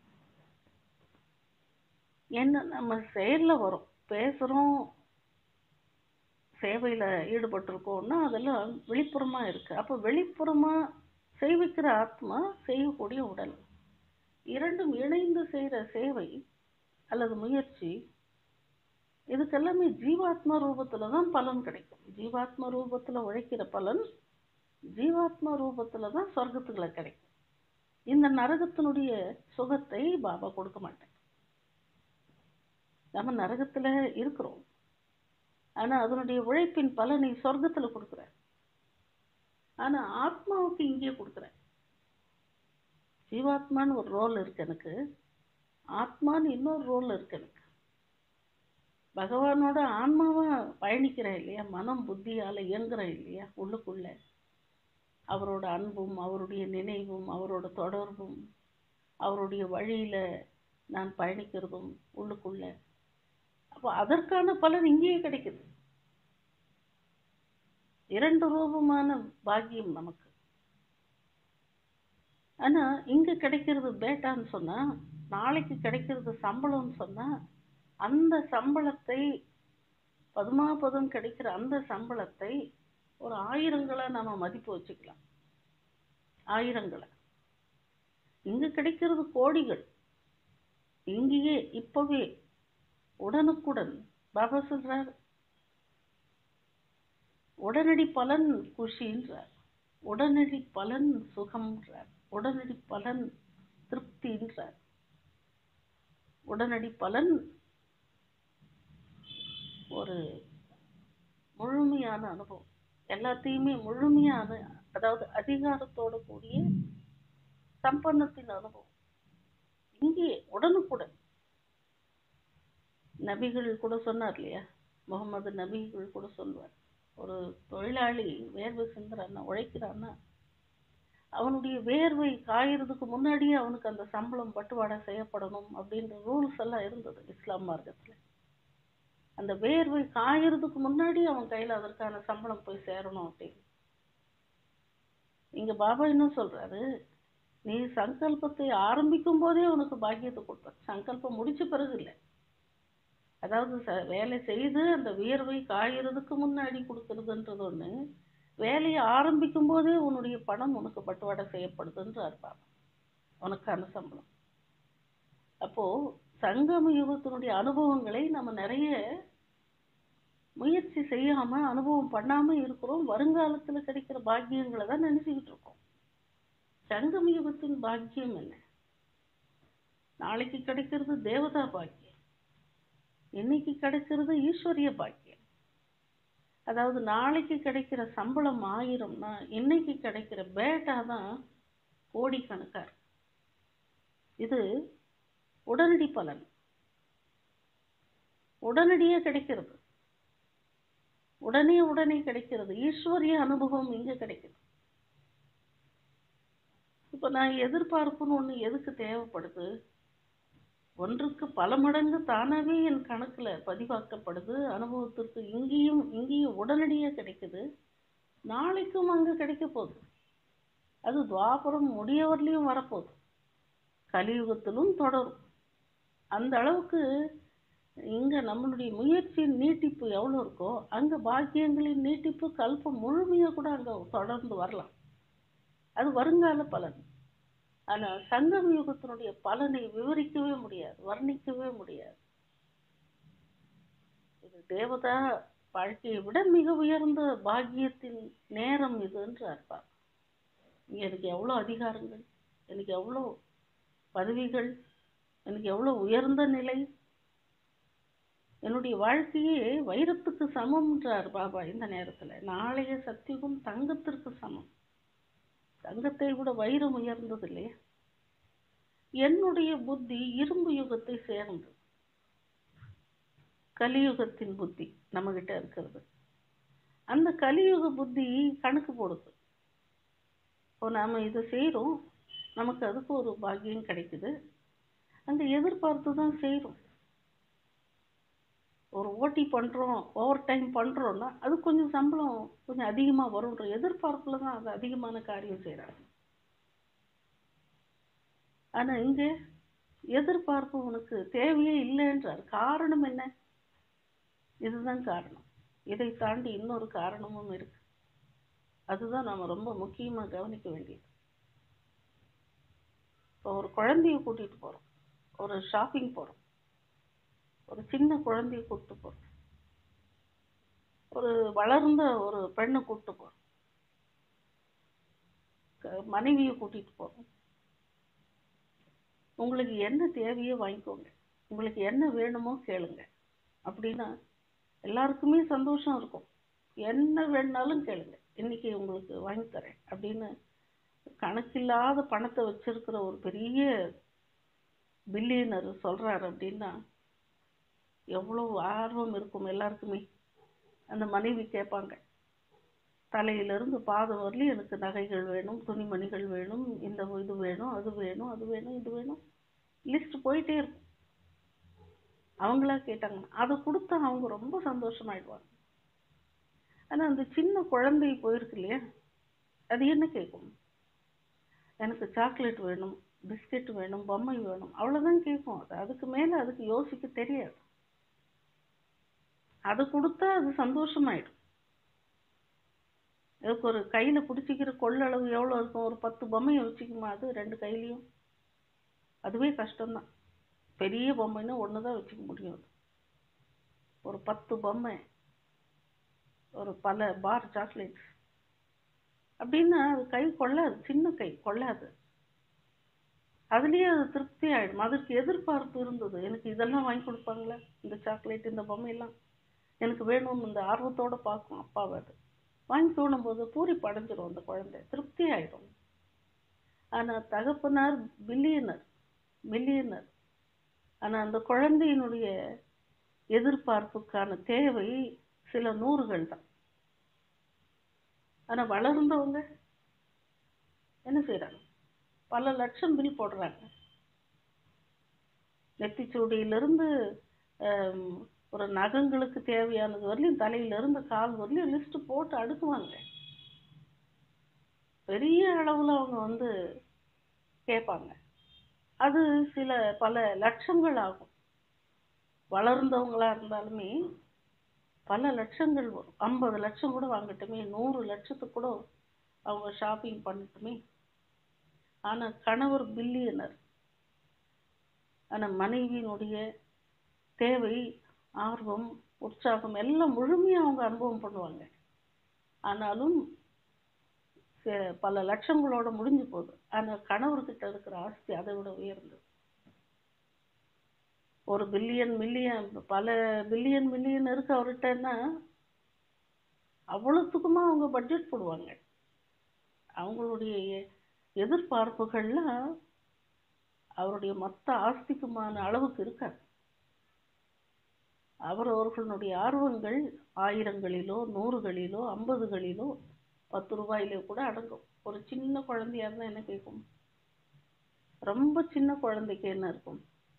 என்ன நம்ம செயல்ல வரும் பேசுறோம் சேவையில ஈடுபட்டிருக்கோம்னா அதெல்லாம் வெளிப்புறமா இருக்கு அப்ப வெளிப்புறமா செய்விக்கிற ஆத்மா செய்யக்கூடிய உடல் இரண்டும் இணைந்து செய்யற சேவை அல்லது முயற்சி இதுக்கெல்லாமே ஜீவாத்மா ரூபத்துல தான் பலன் கிடைக்கும் ஜீவாத்மா ரூபத்துல உழைக்கிற பலன் ஜீவாத்மா ரூபத்துல தான் சொர்க்கத்துக்குள்ள கிடைக்கும் இந்த நரகத்தினுடைய சுகத்தை பாபா கொடுக்க மாட்டேன் நம்ம நரகத்துல இருக்கிறோம் ஆனா அதனுடைய உழைப்பின் பலனை சொர்க்கத்துல கொடுக்குறார் ஆனா ஆத்மாவுக்கு இங்கே கொடுக்குறேன் ஜீவாத்மான்னு ஒரு ரோல் இருக்கு எனக்கு ஆத்மான்னு இன்னொரு ரோல் இருக்கு எனக்கு பகவானோட ஆன்மாவா பயணிக்கிறேன் இல்லையா மனம் புத்தியால இயங்குறேன் இல்லையா உள்ளுக்குள்ள அவரோட அன்பும் அவருடைய நினைவும் அவரோட தொடர்பும் அவருடைய வழியில நான் பயணிக்கிறதும் உள்ளுக்குள்ள அப்போ அதற்கான பலன் இங்கேயே கிடைக்குது இரண்டு ரூபமான பாக்கியம் நமக்கு ஆனா இங்க கிடைக்கிறது பேட்டான்னு சொன்னா நாளைக்கு கிடைக்கிறது சம்பளம்னு சொன்னா அந்த சம்பளத்தை பதுமாபதம் கிடைக்கிற அந்த சம்பளத்தை ஒரு ஆயிரங்களா நாம மதிப்பு வச்சுக்கலாம் ஆயிரங்களை இங்க கிடைக்கிறது கோடிகள் இங்கேயே இப்பவே உடனுக்குடன் பாபா சொல்றார் உடனடி பலன் குஷின்றார் உடனடி பலன் சுகம்ன்றார் உடனடி பலன் திருப்தின்றார் உடனடி பலன் ஒரு முழுமையான அனுபவம் எல்லாத்தையுமே முழுமையான அதாவது அதிகாரத்தோட கூடிய சம்பன்னத்தின் அனுபவம் இங்கே உடனுக்குடன் நபிகள் கூட சொன்னார் இல்லையா முகமது நபிகள் கூட சொல்வார் ஒரு தொழிலாளி வேர்வை சிந்துறான்னா உழைக்கிறான்னா அவனுடைய வேர்வை காயறதுக்கு முன்னாடியே அவனுக்கு அந்த சம்பளம் பட்டுவாடா செய்யப்படணும் அப்படின்ற ரூல்ஸ் எல்லாம் இருந்தது இஸ்லாம் மார்க்கத்துல அந்த வேர்வை காயறதுக்கு முன்னாடி அவன் கையில அதற்கான சம்பளம் போய் சேரணும் அப்படின்னு இங்க பாபா என்ன சொல்றாரு நீ சங்கல்பத்தை ஆரம்பிக்கும் போதே உனக்கு பாக்கியத்தை கொடுப்ப சங்கல்பம் முடிச்ச பிறகு இல்லை அதாவது ச- வேலை செய்து அந்த வியர்வை காயறதுக்கு முன்னாடி கொடுக்கறதுன்றது ஒண்ணு வேலையை ஆரம்பிக்கும் போதே உன்னுடைய பணம் உனக்கு பட்டுவாடை செய்யப்படுதுன்ற அர்த்தம் உனக்கான சம்பளம் அப்போ சங்கம யுகத்தினுடைய அனுபவங்களை நம்ம நிறைய முயற்சி செய்யாம அனுபவம் பண்ணாம இருக்கிறோம் வருங்காலத்துல கிடைக்கிற பாக்கியங்களை தான் நினைச்சுக்கிட்டு இருக்கோம் சங்கம யுகத்தின் பாக்கியம் என்ன நாளைக்கு கிடைக்கிறது தேவதா பாக்கியம் இன்னைக்கு கிடைக்கிறது ஈஸ்வரிய பாக்கியம் அதாவது நாளைக்கு கிடைக்கிற சம்பளம் ஆயிரம்னா இன்னைக்கு கிடைக்கிற பேட்டா தான் கோடிக்கணக்கா இருக்கு இது உடனடி பலன் உடனடியே கிடைக்கிறது உடனே உடனே கிடைக்கிறது ஈஸ்வரிய அனுபவம் இங்க கிடைக்குது இப்ப நான் எதிர்பார்ப்புன்னு ஒண்ணு எதுக்கு தேவைப்படுது ஒன்றுக்கு பல மடங்கு தானாவே என் கணக்குல பதிவாக்கப்படுது அனுபவத்திற்கு இங்கேயும் இங்கேயும் உடனடியா கிடைக்குது நாளைக்கும் அங்க கிடைக்க போகுது அது துவாபரம் முடியவர்லயும் வரப்போகுது கலியுகத்திலும் தொடரும் அந்த அளவுக்கு இங்க நம்மளுடைய முயற்சியின் நீட்டிப்பு எவ்வளவு இருக்கோ அங்க பாக்கியங்களின் நீட்டிப்பு கல்பம் முழுமையா கூட அங்க தொடர்ந்து வரலாம் அது வருங்கால பலன் ஆனா சங்கம் யுகத்தினுடைய பலனை விவரிக்கவே முடியாது வர்ணிக்கவே முடியாது இது தேவதா வாழ்க்கையை விட மிக உயர்ந்த பாக்கியத்தின் நேரம் இதுன்னு அர்த்தம் இங்க எனக்கு எவ்வளவு அதிகாரங்கள் எனக்கு எவ்வளவு பதவிகள் எனக்கு எவ்வளவு உயர்ந்த நிலை என்னுடைய வாழ்க்கையே வைரத்துக்கு சமம்ன்றார் பாபா இந்த நேரத்துல நாளைய சத்தியுகம் தங்கத்திற்கு சமம் தங்கத்தை விட வைரம் உயர்ந்தது இல்லையா என்னுடைய புத்தி இரும்பு யுகத்தை சேர்ந்தது கலியுகத்தின் புத்தி நம்ம கிட்ட இருக்கிறது அந்த கலியுக புத்தி கணக்கு போடுது இப்போ நாம இதை செய்றோம் நமக்கு அதுக்கு ஒரு பாக்கியம் கிடைக்குது அந்த எதிர்பார்த்து தான் செய்றோம் ஒரு ஓட்டி பண்றோம் ஓவர் டைம் பண்றோம்னா அது கொஞ்சம் சம்பளம் கொஞ்சம் அதிகமா வரும்ன்ற எதிர்பார்ப்புல தான் அது அதிகமான காரியம் செய்றாங்க ஆனா இங்க எதிர்பார்ப்பு உனக்கு தேவையே இல்லைன்றார் காரணம் என்ன இதுதான் காரணம் இதை தாண்டி இன்னொரு காரணமும் இருக்கு அதுதான் நாம ரொம்ப முக்கியமா கவனிக்க வேண்டியது இப்போ ஒரு குழந்தைய கூட்டிட்டு போறோம் ஒரு ஷாப்பிங் போறோம் ஒரு சின்ன குழந்தைய கூட்டிட்டு போறோம் ஒரு வளர்ந்த ஒரு பெண்ணை கூட்டிட்டு போறோம் க- மனைவியை கூட்டிட்டு போறோம் உங்களுக்கு என்ன தேவையோ வாங்கிக்கோங்க உங்களுக்கு என்ன வேணுமோ கேளுங்க அப்படின்னா எல்லாருக்குமே சந்தோஷம் இருக்கும் என்ன வேணுனாலும் கேளுங்க இன்னைக்கு உங்களுக்கு வாங்கி தரேன் அப்படின்னு கணக்கில்லாத பணத்தை வச்சிருக்கிற ஒரு பெரிய பில்லியனர் சொல்றாரு அப்படின்னா எவ்வளவு ஆர்வம் இருக்கும் எல்லாருக்குமே அந்த மனைவி கேட்பாங்க தலையிலிருந்து பாதம் வரலையும் எனக்கு நகைகள் வேணும் துணிமணிகள் வேணும் இந்த இது வேணும் அது வேணும் அது வேணும் இது வேணும் லிஸ்ட் போயிட்டே இருக்கும் அவங்களா கேட்டாங்க அதை கொடுத்தா அவங்க ரொம்ப சந்தோஷமாயிடுவாங்க ஆனா அந்த சின்ன குழந்தை போயிருக்கு இல்லையா அது என்ன கேட்கும் எனக்கு சாக்லேட் வேணும் பிஸ்கெட் வேணும் பொம்மை வேணும் அவ்வளவுதான் கேட்கும் அது அதுக்கு மேல அதுக்கு யோசிக்க தெரியாது அது கொடுத்தா அது சந்தோஷமாயிடும் இதுக்கு ஒரு கையில பிடிச்சிக்கிற கொள்ளளவு எவ்வளவு இருக்கும் ஒரு பத்து பொம்மையை வச்சுக்குமா அது ரெண்டு கையிலயும் அதுவே கஷ்டம்தான் பெரிய பொம்மைன்னா ஒண்ணுதான் வச்சுக்க முடியும் அது. ஒரு பத்து பொம்மை ஒரு பல பார் சாக்லேட்ஸ் அப்படின்னா அது கை கொள்ளாது சின்ன கை கொள்ளாது அதுலயே அது திருப்தி ஆயிடும் அதற்கு எதிர்பார்ப்பு இருந்தது எனக்கு இதெல்லாம் வாங்கி கொடுப்பாங்களே இந்த சாக்லேட் இந்த பொம்மை எல்லாம் எனக்கு வேணும் இந்த ஆர்வத்தோட பார்க்கும் அப்பாவை அது வாங்கி தோணும் போது பூரிப்பு அடைஞ்சிரும் அந்த குழந்தை திருப்தி ஆயிடும் ஆனா தகப்பனார் பில்லியனர் மில்லியனர் ஆனா அந்த குழந்தையினுடைய எதிர்பார்ப்புக்கான தேவை சில நூறுகள் தான் ஆனா வளர்ந்தவங்க என்ன செய்றாங்க பல லட்சம் பில் போடுறாங்க நெத்திச்சூடியிலிருந்து ஆம், ஒரு நகங்களுக்கு தேவையானது வரலையும் தலையிலிருந்து கால் வரலையும் லிஸ்ட் போட்டு அடுக்குவாங்க பெரிய அளவுல அவங்க வந்து கேட்பாங்க அது சில பல லட்சங்கள் ஆகும் வளர்ந்தவங்களா இருந்தாலுமே பல லட்சங்கள் வரும் ஐம்பது லட்சம் கூட வாங்கட்டுமே நூறு லட்சத்துக்கு கூட அவங்க ஷாப்பிங் பண்ணட்டுமே ஆனா கணவர் பில்லியனர் ஆனா மனைவியினுடைய தேவை ஆர்வம் உற்சாகம் எல்லாம் முழுமையா அவங்க அனுபவம் பண்ணுவாங்க ஆனாலும் சே- பல லட்சங்களோட முடிஞ்சு போகுது ஆனா கணவர்கிட்ட இருக்கிற ஆஸ்தி அதை விட உயர்ந்தது ஒரு பில்லியன் மில்லியன் பல பில்லியன் மில்லியன் இருக்கு அவர்கிட்டன்னா அவ்வளவுத்துக்குமா அவங்க பட்ஜெட் போடுவாங்க அவங்களுடைய எ- எதிர்பார்ப்புகள்லாம் அவருடைய மொத்த ஆஸ்திக்குமான அளவுக்கு இருக்காது அவர் அவர்களுடைய ஆர்வங்கள் ஆயிரங்களிலோ நூறுகளிலோ ஐம்பதுகளிலோ பத்து ரூபாயிலோ கூட அடங்கும் ஒரு சின்ன குழந்தையா இருந்தா என்ன கேட்கும் ரொம்ப சின்ன குழந்தைக்கு என்ன இருக்கும்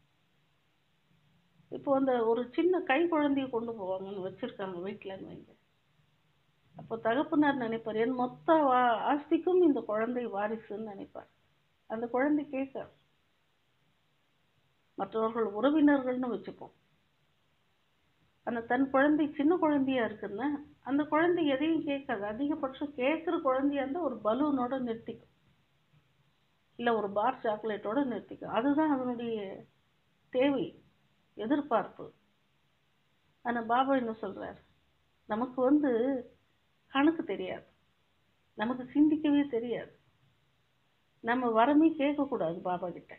இப்போ அந்த ஒரு சின்ன கை குழந்தைய கொண்டு போவாங்கன்னு வச்சிருக்காங்க வீட்டுலன்னு வைங்க அப்போ தகப்பனார் நினைப்பார் என் மொத்த வா- ஆஸ்திக்கும் இந்த குழந்தை வாரிசுன்னு நினைப்பார் அந்த குழந்தை கேட்காது மற்றவர்கள் உறவினர்கள்னு வச்சுப்போம் ஆனா தன் குழந்தை சின்ன குழந்தையா இருக்குன்னா அந்த குழந்தை எதையும் கேட்காது அதிகபட்சம் கேட்கிற குழந்தையா இருந்தா ஒரு பலூனோட நிறுத்திக்கும் இல்ல ஒரு பார் சாக்லேட்டோட நிறுத்திக்கும் அதுதான் அதனுடைய தேவை எதிர்பார்ப்பு ஆனா பாபா என்ன சொல்றார் நமக்கு வந்து கணக்கு தெரியாது நமக்கு சிந்திக்கவே தெரியாது நம்ம வரமே கேட்கக்கூடாது பாபா கிட்ட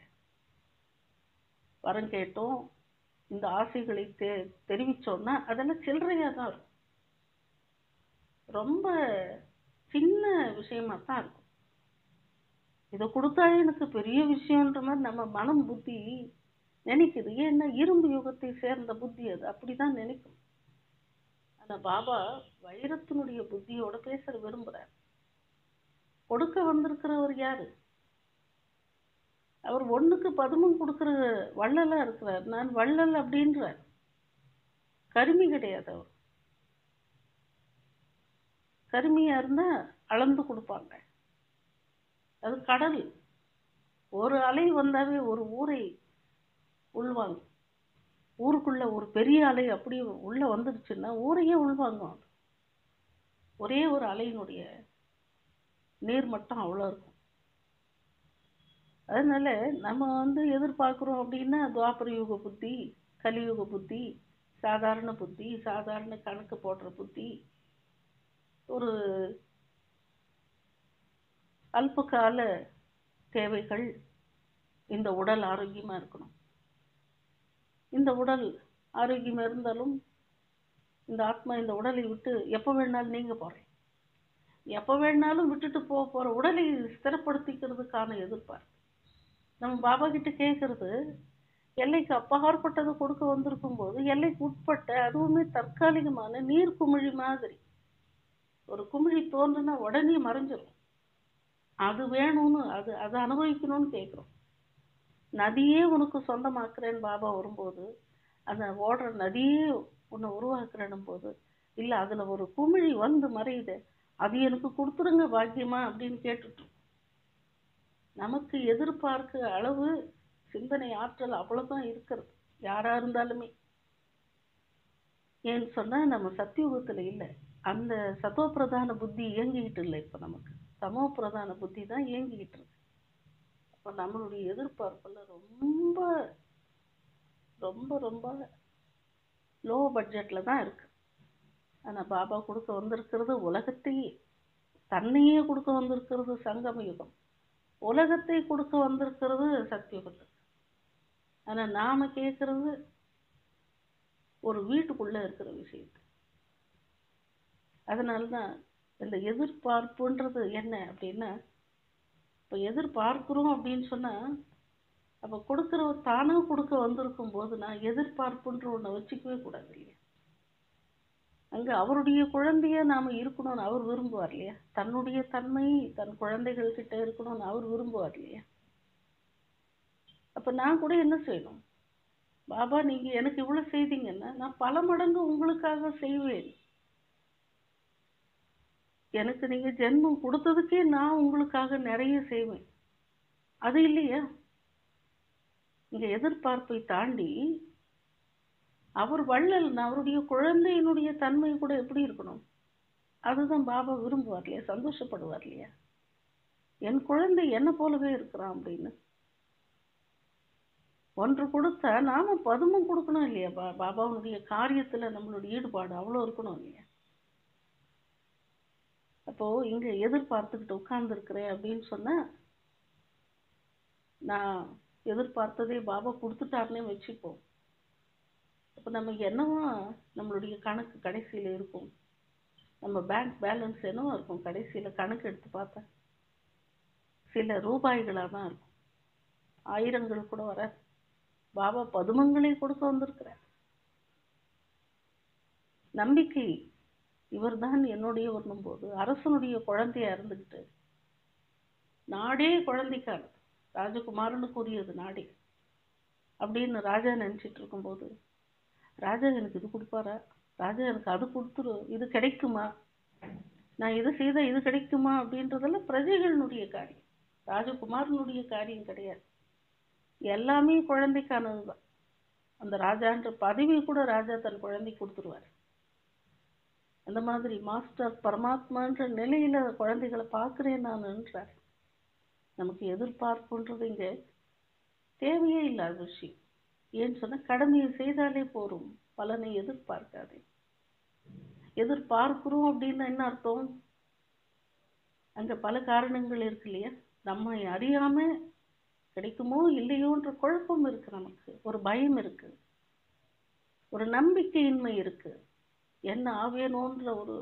வரம் கேட்டோம் இந்த ஆசைகளை தெ தெரிவிச்சோம்னா அதெல்லாம் சில்லறையா தான் இருக்கும் ரொம்ப சின்ன விஷயமா தான் இருக்கும் இதை கொடுத்தா எனக்கு பெரிய விஷயம்ன்ற மாதிரி நம்ம மனம் புத்தி நினைக்குது ஏன்னா இரும்பு யுகத்தை சேர்ந்த புத்தி அது அப்படிதான் நினைக்கும் ஆனா பாபா வைரத்தினுடைய புத்தியோட பேச விரும்புறார் கொடுக்க வந்திருக்கிறவர் யாரு அவர் ஒண்ணுக்கு பதுமம் கொடுக்கிற வள்ளலா இருக்கிறார் நான் வள்ளல் அப்படின்றார் கருமி கிடையாது அவர் கருமியா இருந்தா அளந்து கொடுப்பாங்க அது கடல் ஒரு அலை வந்தாவே ஒரு ஊரை உள்வாங்க ஊருக்குள்ள ஒரு பெரிய அலை அப்படி உள்ள வந்துடுச்சுன்னா ஊரையே உள்வாங்கும் அது. ஒரே ஒரு அலையினுடைய நீர் மட்டம் அவ்வளோ இருக்கும் அதனால நம்ம வந்து எதிர்பார்க்கிறோம் அப்படின்னா துவாபர யுக புத்தி கலியுக புத்தி சாதாரண புத்தி சாதாரண கணக்கு போடுற புத்தி ஒரு அல்பகால தேவைகள் இந்த உடல் ஆரோக்கியமா இருக்கணும் இந்த உடல் ஆரோக்கியமா இருந்தாலும் இந்த ஆத்மா இந்த உடலை விட்டு எப்ப வேணாலும் நீங்க போறேன் எப்ப வேணாலும் விட்டுட்டு போக போற உடலை ஸ்திரப்படுத்திக்கிறதுக்கான எதிர்பார்ப்பு நம்ம பாபா கிட்ட கேட்கறது எல்லைக்கு அப்பாற்பட்டதை கொடுக்க வந்திருக்கும் போது எல்லைக்கு உட்பட்ட அதுவுமே தற்காலிகமான நீர் குமிழி மாதிரி ஒரு குமிழி தோன்றுனா உடனே மறைஞ்சிரும் அது வேணும்னு அது அதை அனுபவிக்கணும்னு கேட்குறோம் நதியே உனக்கு சொந்தமாக்குறேன்னு பாபா வரும்போது அந்த ஓடுற நதியே உன்னை உருவாக்குறேன்னும் போது இல்ல அதுல ஒரு குமிழி வந்து மறையுது அது எனக்கு கொடுத்துருங்க பாக்கியமா அப்படின்னு கேட்டுட்டோம் நமக்கு எதிர்பார்க்கிற அளவு சிந்தனை ஆற்றல் அவ்வளவுதான் இருக்கிறது யாரா இருந்தாலுமே ஏன்னு சொன்னா நம்ம சத்தியுகத்துல இல்லை அந்த சத்தோ பிரதான புத்தி இயங்கிக்கிட்டு இல்லை இப்ப நமக்கு சமோ பிரதான புத்தி தான் இயங்கிக்கிட்டு இருக்கு அப்ப நம்மளுடைய எதிர்பார்ப்புல ரொம்ப ரொம்ப ரொம்ப லோ பட்ஜெட்ல தான் இருக்கு ஆனா பாபா கொடுக்க வந்திருக்கிறது உலகத்தையே தன்னையே கொடுக்க வந்திருக்கிறது சங்கம யுகம் உலகத்தை கொடுக்க வந்திருக்கிறது சத்தியுகத்துக்கு ஆனா நாம கேட்கறது ஒரு வீட்டுக்குள்ள இருக்கிற விஷயத்தை அதனாலதான் இந்த எதிர்பார்ப்புன்றது என்ன அப்படின்னா இப்ப எதிர்பார்க்கிறோம் அப்படின்னு சொன்னா அப்ப கொடுக்கிறவர் தானா கொடுக்க வந்திருக்கும் போது நான் எதிர்பார்ப்புன்ற ஒண்ண வச்சுக்கவே கூடாது இல்லையா அங்க அவருடைய குழந்தையா நாம இருக்கணும்னு அவர் விரும்புவார் இல்லையா தன்னுடைய தன்மை தன் குழந்தைகள் கிட்ட இருக்கணும்னு அவர் விரும்புவார் இல்லையா அப்ப நான் கூட என்ன செய்யணும் பாபா நீங்க எனக்கு இவ்வளவு செய்தீங்கன்னா நான் பல மடங்கு உங்களுக்காக செய்வேன் எனக்கு நீங்க ஜென்மம் கொடுத்ததுக்கே நான் உங்களுக்காக நிறைய செய்வேன் அது இல்லையா இங்க எதிர்பார்ப்பை தாண்டி அவர் வள்ளல் அவருடைய குழந்தையினுடைய தன்மை கூட எப்படி இருக்கணும் அதுதான் பாபா விரும்புவார் இல்லையா சந்தோஷப்படுவார் இல்லையா என் குழந்தை என்ன போலவே இருக்கிறான் அப்படின்னு ஒன்று கொடுத்தா நாம பதுமும் கொடுக்கணும் இல்லையா பா பாபாவுடைய காரியத்துல நம்மளுடைய ஈடுபாடு அவ்வளோ இருக்கணும் இல்லையா அப்போ இங்க எதிர்பார்த்துக்கிட்டு உட்கார்ந்து இருக்கிறேன் அப்படின்னு சொன்னா நான் எதிர்பார்த்ததே பாபா கொடுத்துட்டாருன்னே வச்சுப்போம் அப்போ நமக்கு என்னவோ நம்மளுடைய கணக்கு கடைசியில இருக்கும் நம்ம பேங்க் பேலன்ஸ் என்னவோ இருக்கும் கடைசியில கணக்கு எடுத்து பார்த்தா சில ரூபாய்களா தான் இருக்கும் ஆயிரங்கள் கூட வராது பாபா பதுமங்களே கொடுக்க வந்திருக்கிறார் நம்பிக்கை இவர்தான் என்னுடைய வரணும் போது அரசனுடைய குழந்தையா இருந்துகிட்டு நாடே குழந்தைக்கானது ராஜகுமாரனுக்கு உரியது நாடே அப்படின்னு ராஜா நினைச்சிட்டு இருக்கும்போது ராஜா எனக்கு இது கொடுப்பாரா ராஜா எனக்கு அது கொடுத்துரு இது கிடைக்குமா நான் இது செய்தா இது கிடைக்குமா அப்படின்றதெல்லாம் பிரஜைகளினுடைய காரியம் ராஜகுமாரனுடைய காரியம் கிடையாது எல்லாமே குழந்தைக்கானதுதான் அந்த ராஜான்ற பதவி கூட ராஜா தன் குழந்தை கொடுத்துருவார் அந்த மாதிரி மாஸ்டர் பரமாத்மான்ற நிலையில குழந்தைகளை பார்க்கிறேன் நான்ன்றார் நமக்கு எதிர்பார்ப்புன்றது இங்க தேவையே இல்லாத விஷயம் ஏன்னு சொன்னா கடமையை செய்தாலே போரும் பலனை எதிர்பார்க்காதே எதிர்பார்க்கிறோம் அப்படின்னு என்ன அர்த்தம் அங்க பல காரணங்கள் இருக்கு இல்லையா நம்மை அறியாம கிடைக்குமோ இல்லையோன்ற குழப்பம் இருக்கு நமக்கு ஒரு பயம் இருக்கு ஒரு நம்பிக்கையின்மை இருக்கு என்ன ஆவேனோன்ற ஒரு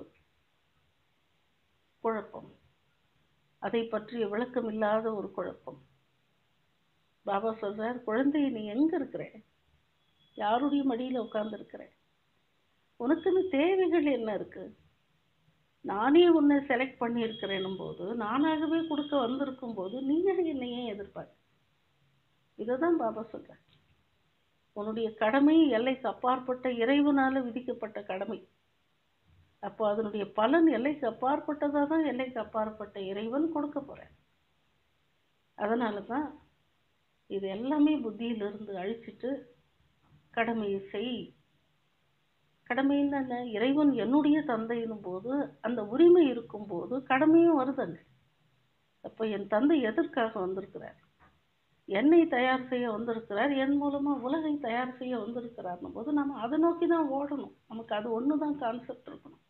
குழப்பம் அதை பற்றிய விளக்கம் இல்லாத ஒரு குழப்பம் பாபா சொல்றார் குழந்தை நீ எங்க இருக்கிற யாருடைய மடியில உட்கார்ந்து இருக்கிற உனக்குன்னு தேவைகள் என்ன இருக்கு நானே உன்னை செலக்ட் பண்ணி இருக்கிறேன்னும் போது நானாகவே கொடுக்க வந்திருக்கும் போது நீங்க என்னை ஏன் எதிர்பார்க்க இததான் பாபா சொல்ற உன்னுடைய கடமை எல்லைக்கு அப்பாற்பட்ட இறைவனால விதிக்கப்பட்ட கடமை அப்போ அதனுடைய பலன் எல்லைக்கு அப்பாற்பட்டதா தான் எல்லைக்கு அப்பாற்பட்ட இறைவன் கொடுக்க போறேன் அதனால தான் இது எல்லாமே புத்தியிலிருந்து அழிச்சிட்டு கடமையை செய் கடமைன்னு என்ன இறைவன் என்னுடைய தந்தைன்னும் போது அந்த உரிமை இருக்கும் போது கடமையும் வருதுங்க அப்போ என் தந்தை எதற்காக வந்திருக்கிறார் என்னை தயார் செய்ய வந்திருக்கிறார் என் மூலமா உலகை தயார் செய்ய வந்திருக்கிறார்னும் போது நம்ம அதை நோக்கி தான் ஓடணும் நமக்கு அது ஒண்ணுதான் கான்செப்ட் இருக்கணும்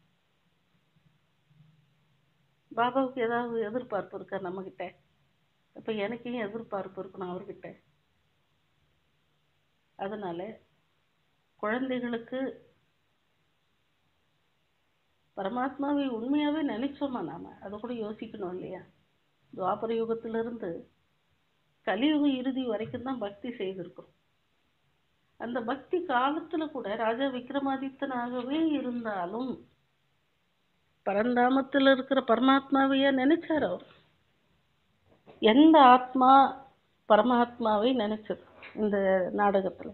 பாபாவுக்கு ஏதாவது எதிர்பார்ப்பு இருக்கா நம்ம கிட்ட அப்ப எனக்கு ஏன் எதிர்பார்ப்பு இருக்கணும் அவர்கிட்ட அதனால குழந்தைகளுக்கு பரமாத்மாவை உண்மையாவே நினைச்சோமா நாம அதை கூட யோசிக்கணும் இல்லையா துவாபர யுகத்திலிருந்து கலியுக இறுதி வரைக்கும் தான் பக்தி செய்திருக்கிறோம் அந்த பக்தி காலத்துல கூட ராஜா விக்ரமாதித்தனாகவே இருந்தாலும் பரந்தாமத்தில் இருக்கிற பரமாத்மாவையே நினைச்சார் அவர் எந்த ஆத்மா பரமாத்மாவை நினைச்சது இந்த நாடகத்துல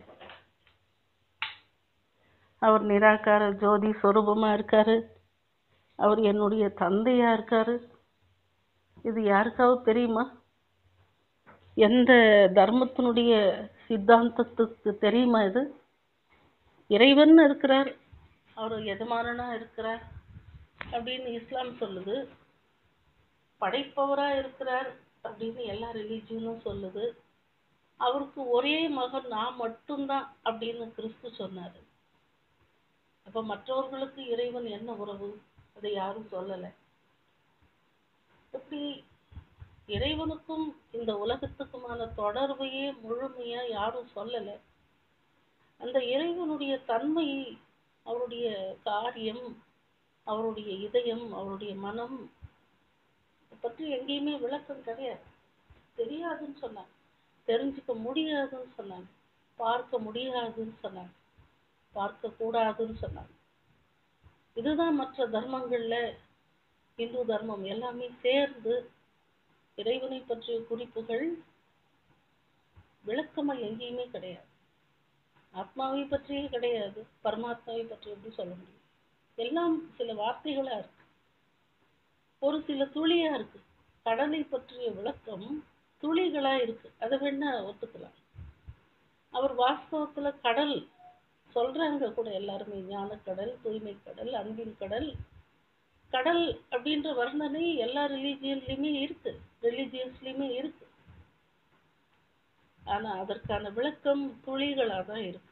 அவர் நிராகார ஜோதி சொரூபமா இருக்காரு அவர் என்னுடைய தந்தையா இருக்காரு இது யாருக்காவது தெரியுமா எந்த தர்மத்தினுடைய சித்தாந்தத்துக்கு தெரியுமா இது இறைவன் இருக்கிறார் அவர் எஜமானனா இருக்கிறார் அப்படின்னு இஸ்லாம் சொல்லுது படைப்பவரா இருக்கிறார் அப்படின்னு எல்லா ரிலீஜியனும் சொல்லுது அவருக்கு ஒரே மகன் நான் மட்டும்தான் அப்படின்னு கிறிஸ்து சொன்னாரு அப்ப மற்றவர்களுக்கு இறைவன் என்ன உறவு அதை யாரும் சொல்லல இப்படி இறைவனுக்கும் இந்த உலகத்துக்குமான தொடர்பையே முழுமையா யாரும் சொல்லல அந்த இறைவனுடைய தன்மை அவருடைய காரியம் அவருடைய இதயம் அவருடைய மனம் பற்றி எங்கேயுமே விளக்கம் கிடையாது தெரியாதுன்னு சொன்னாங்க தெரிஞ்சுக்க முடியாதுன்னு சொன்னாங்க பார்க்க முடியாதுன்னு சொன்னாங்க பார்க்க கூடாதுன்னு சொன்னாங்க இதுதான் மற்ற தர்மங்கள்ல இந்து தர்மம் எல்லாமே சேர்ந்து இறைவனை பற்றிய குறிப்புகள் விளக்கமா எங்கேயுமே கிடையாது ஆத்மாவை பற்றியே கிடையாது பரமாத்மாவை பற்றி எப்படி சொல்ல முடியும் எல்லாம் சில வார்த்தைகளா இருக்கு ஒரு சில துளியா இருக்கு கடலை பற்றிய விளக்கம் துளிகளா இருக்கு அதை வேணா ஒத்துக்கலாம் அவர் வாஸ்தவத்துல கடல் சொல்றாங்க கூட எல்லாருமே ஞானக்கடல் தூய்மை கடல் அன்பின் கடல் கடல் அப்படின்ற வர்ணனை எல்லா ரிலீஜியன்லயுமே இருக்கு ரிலீஜியன்ஸ்லயுமே இருக்கு ஆனா அதற்கான விளக்கம் துளிகளா தான் இருக்கு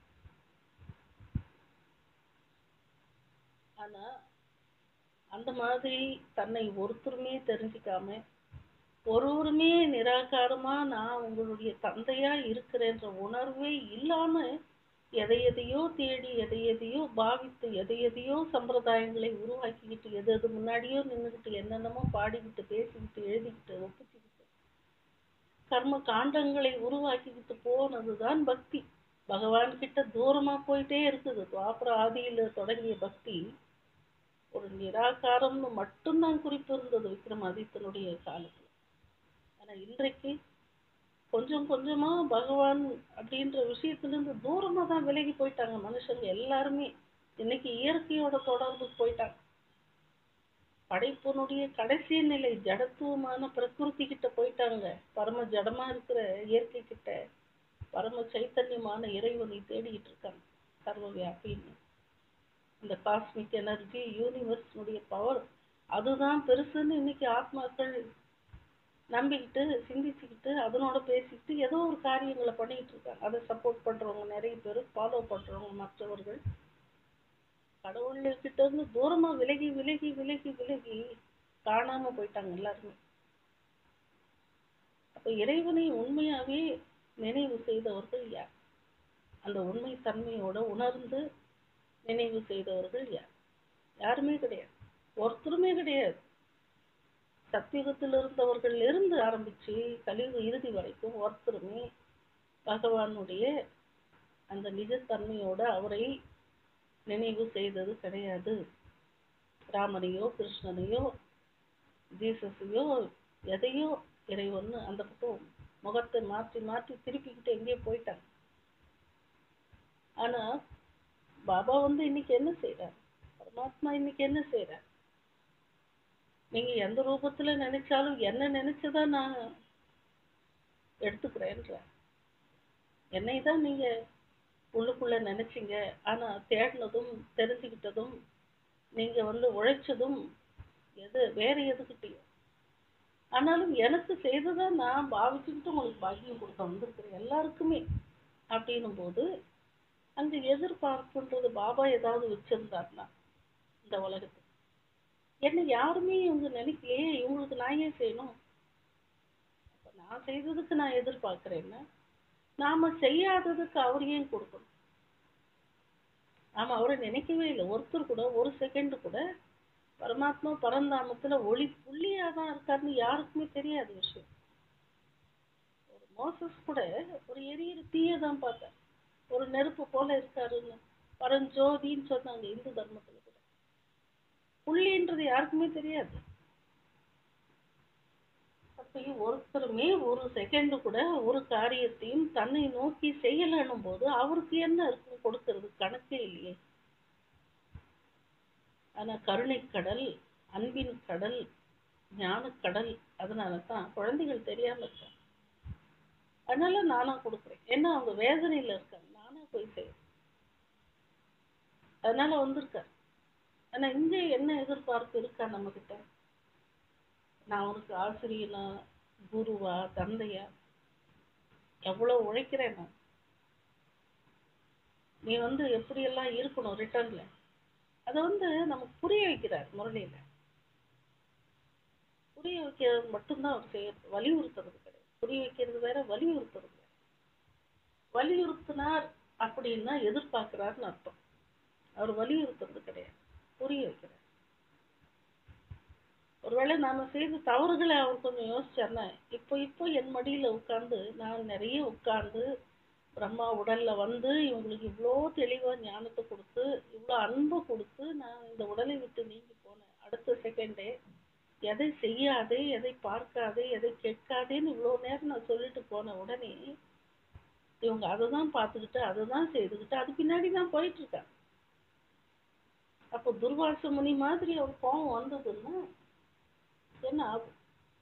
ஆனா அந்த மாதிரி தன்னை ஒருத்தருமே தெரிஞ்சுக்காம ஒருவருமே நிராகாரமா நான் உங்களுடைய தந்தையா இருக்கிறேன்ற உணர்வே இல்லாம எதை எதையோ தேடி எதை எதையோ பாவித்து எதை எதையோ சம்பிரதாயங்களை உருவாக்கிக்கிட்டு எது எது முன்னாடியோ நின்றுக்கிட்டு என்னென்னமோ பாடிக்கிட்டு பேசிக்கிட்டு எழுதிக்கிட்டு ஒப்பிச்சுக்கிட்டு கர்ம காண்டங்களை உருவாக்கிக்கிட்டு போனதுதான் பக்தி பகவான் கிட்ட தூரமா போயிட்டே இருக்குது துவாபர ஆதியில தொடங்கிய பக்தி ஒரு நிராகாரம்னு மட்டும்தான் குறிப்பு இருந்தது விக்ரமாதித்தனுடைய காலத்துல ஆனா இன்றைக்கு கொஞ்சம் கொஞ்சமா பகவான் அப்படின்ற விஷயத்துல இருந்து தூரமா தான் விலகி போயிட்டாங்க மனுஷங்க எல்லாருமே இன்னைக்கு இயற்கையோட தொடர்பு போயிட்டாங்க படைப்பினுடைய கடைசி நிலை ஜடத்துவமான பிரகிருதி கிட்ட போயிட்டாங்க பரம ஜடமா இருக்கிற இயற்கை கிட்ட பரம சைத்தன்யமான இறைவனை தேடிட்டு இருக்காங்க சர்வ வியாபின்னு இந்த காஸ்மிக் எனர்ஜி யூனிவர்ஸ்னுடைய பவர் அதுதான் பெருசுன்னு இன்னைக்கு ஆத்மாக்கள் நம்பிக்கிட்டு சிந்திச்சுக்கிட்டு அதனோட பேசிக்கிட்டு ஏதோ ஒரு காரியங்களை பண்ணிட்டு இருக்காங்க அதை சப்போர்ட் பண்றவங்க நிறைய பேர் ஃபாலோ பண்றவங்க மற்றவர்கள் கடவுள்கிட்ட இருந்து தூரமா விலகி விலகி விலகி விலகி காணாம போயிட்டாங்க எல்லாருமே அப்ப இறைவனை உண்மையாவே நினைவு செய்தவர்கள் யார் அந்த உண்மை தன்மையோட உணர்ந்து நினைவு செய்தவர்கள் யார் யாருமே கிடையாது ஒருத்தருமே கிடையாது சத்தியுகத்தில் இருந்தவர்கள் இருந்து ஆரம்பிச்சு கலியுக இறுதி வரைக்கும் ஒருத்தருமே பகவானுடைய அந்த நிஜத்தன்மையோட அவரை நினைவு செய்தது கிடையாது ராமனையோ கிருஷ்ணனையோ ஜீசஸையோ எதையோ இறைவன் அந்த பக்கம் முகத்தை மாற்றி மாற்றி திருப்பிக்கிட்டு எங்கேயோ போயிட்டாங்க ஆனா பாபா வந்து இன்னைக்கு என்ன செய்றார் பரமாத்மா இன்னைக்கு என்ன செய்றார் நீங்க எந்த ரூபத்துல நினைச்சாலும் என்ன நினைச்சதா நான் எடுத்துக்கிறேன்ற என்னை தான் நீங்க உள்ளுக்குள்ள நினைச்சீங்க ஆனா தேடினதும் தெரிஞ்சுக்கிட்டதும் நீங்க வந்து உழைச்சதும் எது வேற எதுக்கிட்டையும் ஆனாலும் எனக்கு செய்ததை நான் பாவிச்சுக்கிட்டு உங்களுக்கு பாக்கியம் கொடுக்க வந்திருக்கிறேன் எல்லாருக்குமே அப்படின்னும் போது அந்த எதிர்பார்ப்புன்றது பாபா ஏதாவது வச்சிருந்தாருன்னா இந்த உலகத்துக்கு என்ன யாருமே இவங்க நினைக்கலையே இவங்களுக்கு நான் ஏன் செய்யணும் அப்ப நான் செய்ததுக்கு நான் எதிர்பார்க்கிறேன்னா நாம செய்யாததுக்கு அவர் ஏன் கொடுக்கணும் நாம அவரை நினைக்கவே இல்லை ஒருத்தர் கூட ஒரு செகண்ட் கூட பரமாத்மா பரந்தாமத்துல ஒளி புள்ளியா தான் இருக்காருன்னு யாருக்குமே தெரியாத விஷயம் ஒரு மோசஸ் கூட ஒரு எரியிற தீயை தான் பார்த்தார் ஒரு நெருப்பு போல இருக்காருன்னு பரஞ்சோதின்னு சொன்னாங்க இந்து தர்மத்துல கூட புள்ளின்றது யாருக்குமே தெரியாது அப்பயும் ஒருத்தருமே ஒரு செகண்ட் கூட ஒரு காரியத்தையும் தன்னை நோக்கி செய்யலன்னும் போது அவருக்கு என்ன இருக்கும் கொடுக்கிறது கணக்கே இல்லையே ஆனா கருணை கடல் அன்பின் கடல் ஞானக்கடல் அதனால தான் குழந்தைகள் தெரியாம இருக்காங்க அதனால நானா கொடுக்குறேன் ஏன்னா அவங்க வேதனையில இருக்காங்க நானா போய் செய்யறேன் அதனால வந்திருக்காரு ஆனா இங்க என்ன எதிர்பார்ப்பு இருக்கா நம்ம கிட்ட நான் உனக்கு ஆசிரியனா குருவா தந்தையா எவ்வளவு உழைக்கிறேன் நான் நீ வந்து எப்படி எல்லாம் இருக்கணும் ரிட்டர்ன்ல அதை வந்து நமக்கு புரிய வைக்கிறார் முரளியில புரிய வைக்கிறது மட்டும்தான் அவர் செய்யறது வலியுறுத்துறது கிடையாது புரிய வைக்கிறது வேற வலியுறுத்துறது வேற வலியுறுத்தினார் அப்படின்னா எதிர்பார்க்கிறாருன்னு அர்த்தம் அவர் வலியுறுத்துறது கிடையாது புரிய வைக்கிறார் ஒருவேளை நாம செய்த தவறுகளை அவர் கொஞ்சம் யோசிச்சாருன்னா இப்போ இப்போ என் மடியில உட்கார்ந்து நான் நிறைய உட்கார்ந்து பிரம்மா உடல்ல வந்து இவங்களுக்கு இவ்வளோ தெளிவா ஞானத்தை கொடுத்து இவ்வளோ அன்பு கொடுத்து நான் இந்த உடலை விட்டு நீங்கி போனேன் அடுத்த செகண்டே எதை செய்யாதே எதை பார்க்காதே எதை கேட்காதேன்னு இவ்வளோ நேரம் நான் சொல்லிட்டு போன உடனே இவங்க அதை தான் பார்த்துக்கிட்டு அதை தான் செய்துக்கிட்டு அது பின்னாடி தான் போயிட்டு இருக்காங்க அப்போ துர்வாச முனி மாதிரி ஒரு கோபம் வந்ததுன்னா என்ன ஆகும்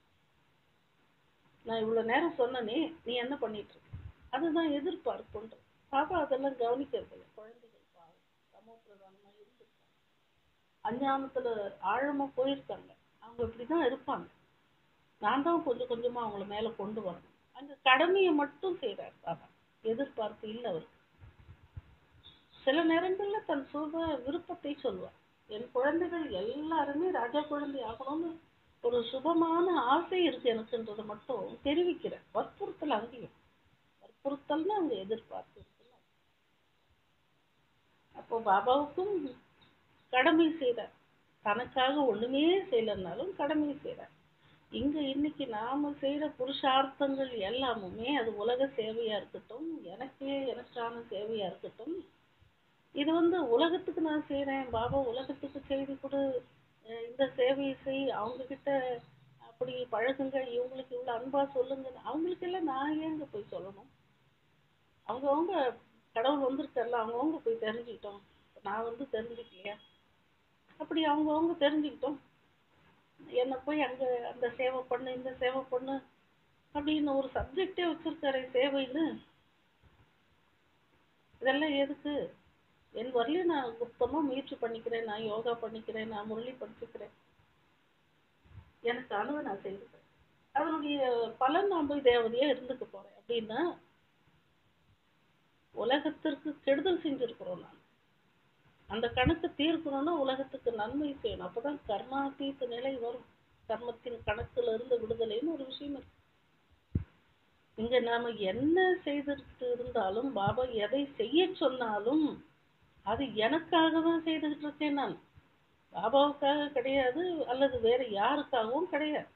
நான் இவ்வளவு நேரம் சொன்னனே நீ என்ன பண்ணிட்டு இருக்க அதுதான் எதிர்பார்ப்புன்ற பாப்பா அதெல்லாம் கவனிக்கிறது இல்லை குழந்தைகள் பாவம் சமூக பிரதானமா இருந்திருக்காங்க அஞ்ஞானத்துல ஆழமா போயிருக்காங்க அவங்க இப்படிதான் இருப்பாங்க நான் தான் கொஞ்சம் கொஞ்சமா அவங்கள மேல கொண்டு வரணும் அந்த கடமையை மட்டும் செய்யறாரு பாபா எதிர்பார்ப்பு இல்லை அவருக்கு சில நேரங்கள்ல தன் சுக விருப்பத்தை சொல்லுவார் என் குழந்தைகள் எல்லாருமே ராஜா குழந்தை ஆகணும்னு ஒரு சுபமான ஆசை இருக்கு எனக்குன்றதை மட்டும் தெரிவிக்கிறேன் வற்புறுத்தல் அங்கேயும் வற்புறுத்தல்னு அங்க எதிர்பார்ப்பு இருக்குல்ல அப்போ பாபாவுக்கும் கடமை செய்றார் தனக்காக ஒண்ணுமே செய்யலைன்னாலும் கடமை செய்றார் இங்க இன்னைக்கு நாம செய்யற புருஷார்த்தங்கள் எல்லாமுமே அது உலக சேவையா இருக்கட்டும் எனக்கே எனக்கான சேவையா இருக்கட்டும் இது வந்து உலகத்துக்கு நான் செய்றேன் பாபா உலகத்துக்கு செய்தி கொடு அஹ் இந்த சேவையை செய் அவங்க கிட்ட அப்படி பழகுங்க இவங்களுக்கு இவ்வளவு அன்பா சொல்லுங்க அவங்களுக்கு எல்லாம் நான் ஏங்க போய் சொல்லணும் அவங்கவங்க கடவுள் வந்திருக்கார்ல அவங்கவங்க போய் தெரிஞ்சுக்கிட்டோம் நான் வந்து தெரிஞ்சுக்கலையா அப்படி அவங்கவங்க தெரிஞ்சுக்கிட்டோம் என்ன போய் அங்க அந்த சேவை பண்ணு இந்த சேவை பண்ணு அப்படின்னு ஒரு சப்ஜெக்டே வச்சிருக்காரு சேவைன்னு இதெல்லாம் எதுக்கு என் வரலையும் நான் குப்தமா முயற்சி பண்ணிக்கிறேன் நான் யோகா பண்ணிக்கிறேன் நான் முரளி படிச்சுக்கிறேன் எனக்கு அணுவை நான் செய்துக்கிறேன் அதனுடைய பலன் நான் போய் தேவதையா இருந்துக்க போறேன் அப்படின்னா உலகத்திற்கு கெடுதல் செஞ்சிருக்கிறோம் நான் அந்த கணக்கு தீர்க்கணும்னா உலகத்துக்கு நன்மை செய்யணும் அப்பதான் கர்மாத்தீத்த நிலை வரும் கர்மத்தின் கணக்குல இருந்து விடுதலைன்னு ஒரு விஷயம் இருக்கு இங்க நாம என்ன செய்துட்டு இருந்தாலும் பாபா எதை செய்ய சொன்னாலும் அது எனக்காக தான் செய்துகிட்டு இருக்கேன் நான் பாபாவுக்காக கிடையாது அல்லது வேற யாருக்காகவும் கிடையாது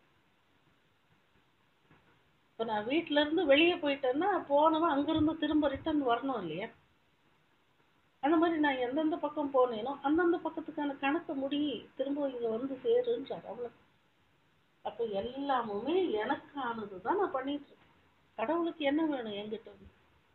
இப்ப நான் வீட்ல இருந்து வெளியே போயிட்டேன்னா போனவன் அங்கிருந்து திரும்ப ரிட்டர்ன் வரணும் இல்லையா அந்த மாதிரி நான் எந்தெந்த பக்கம் போனேனோ அந்தந்த பக்கத்துக்கான கணக்கை முடி திரும்ப இங்க வந்து சேருன்றார் அவ்வளவு அப்ப எல்லாமுமே எனக்கானது தான் நான் பண்ணிட்டு இருக்கேன் கடவுளுக்கு என்ன வேணும் என்கிட்ட இருந்து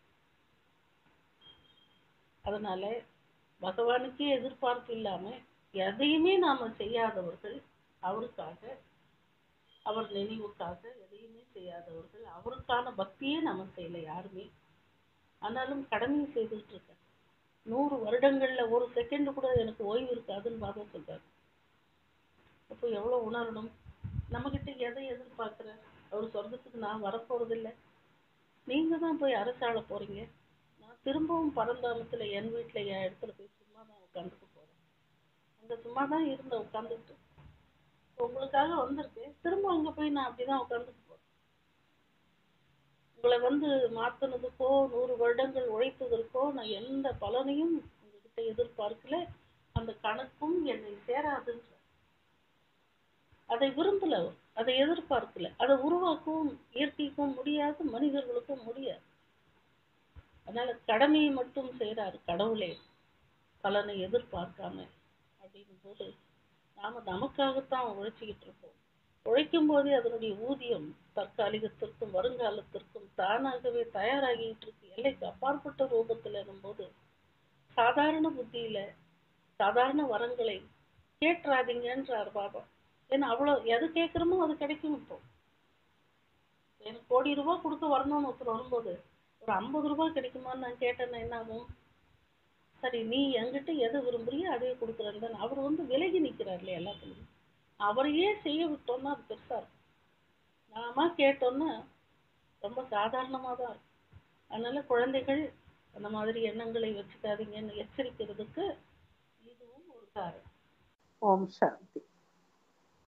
அதனால பகவானுக்கே எதிர்பார்ப்பு இல்லாம எதையுமே நாம செய்யாதவர்கள் அவருக்காக அவர் நினைவுக்காக எதையுமே செய்யாதவர்கள் அவருக்கான பக்தியே நம்ம செய்யல யாருமே ஆனாலும் கடமையை செய்துட்டு இருக்க நூறு வருடங்கள்ல ஒரு செகண்ட் கூட எனக்கு ஓய்வு இருக்காதுன்னு பாபா சொல்றாரு அப்போ எவ்வளவு உணரணும் நம்ம கிட்ட எதை எதிர்பார்க்கிற அவர் சொர்க்கத்துக்கு நான் வரப்போறது இல்ல நீங்க தான் போய் அரசாள போறீங்க நான் திரும்பவும் பரந்தாமத்துல என் வீட்டுல என் இடத்துல போய் சும்மா தான் உட்காந்துட்டு போறேன் அங்க சும்மா தான் இருந்த உட்காந்துட்டு உங்களுக்காக வந்திருக்கேன் திரும்ப அங்க போய் நான் அப்படிதான் உட்காந்துட்டு போறேன் உங்களை வந்து மாத்துனதுக்கோ நூறு வருடங்கள் உழைத்ததற்கோ நான் எந்த பலனையும் உங்ககிட்ட எதிர்பார்க்கல அந்த கணக்கும் என்னை சேராதுன்ற அதை விரும்பல அவர் அதை எதிர்பார்க்கல அதை உருவாக்கவும் இயற்கைக்கும் முடியாது மனிதர்களுக்கும் முடியாது அதனால கடமையை மட்டும் செய்யறாரு கடவுளே பலனை எதிர்பார்க்காம அப்படிங்கும் போது நாம நமக்காகத்தான் உழைச்சிக்கிட்டு இருக்கோம் உழைக்கும் போதே அதனுடைய ஊதியம் தற்காலிகத்திற்கும் வருங்காலத்திற்கும் தானாகவே தயாராகிட்டு இருக்கு எல்லைக்கு அப்பாற்பட்ட ரூபத்துல போது சாதாரண புத்தியில சாதாரண வரங்களை கேட்டுறாதீங்கன்றார் பாபா ஏன்னா அவ்வளவு எது கேட்கிறோமோ அது கிடைக்கும் இப்போ எனக்கு கோடி ரூபாய் கொடுக்க வரணும்னு ஒருத்தர் வரும்போது ஒரு ஐம்பது ரூபாய் கிடைக்குமான்னு நான் கேட்டேன்னா என்ன ஆகும் சரி நீ என்கிட்ட எதை விரும்புறியோ அதே கொடுக்குறேன்னு தான் அவர் வந்து விலகி நிக்கிறார்ல எல்லாத்துலயும் அவரையே செய்ய விட்டோம்னா அது பெருசா இருக்கும் நாம கேட்டோம்னா ரொம்ப சாதாரணமா தான் இருக்கும் அதனால குழந்தைகள் அந்த மாதிரி எண்ணங்களை வச்சுக்காதீங்கன்னு எச்சரிக்கிறதுக்கு இதுவும் ஒரு காரணம் ஓம் சாந்தி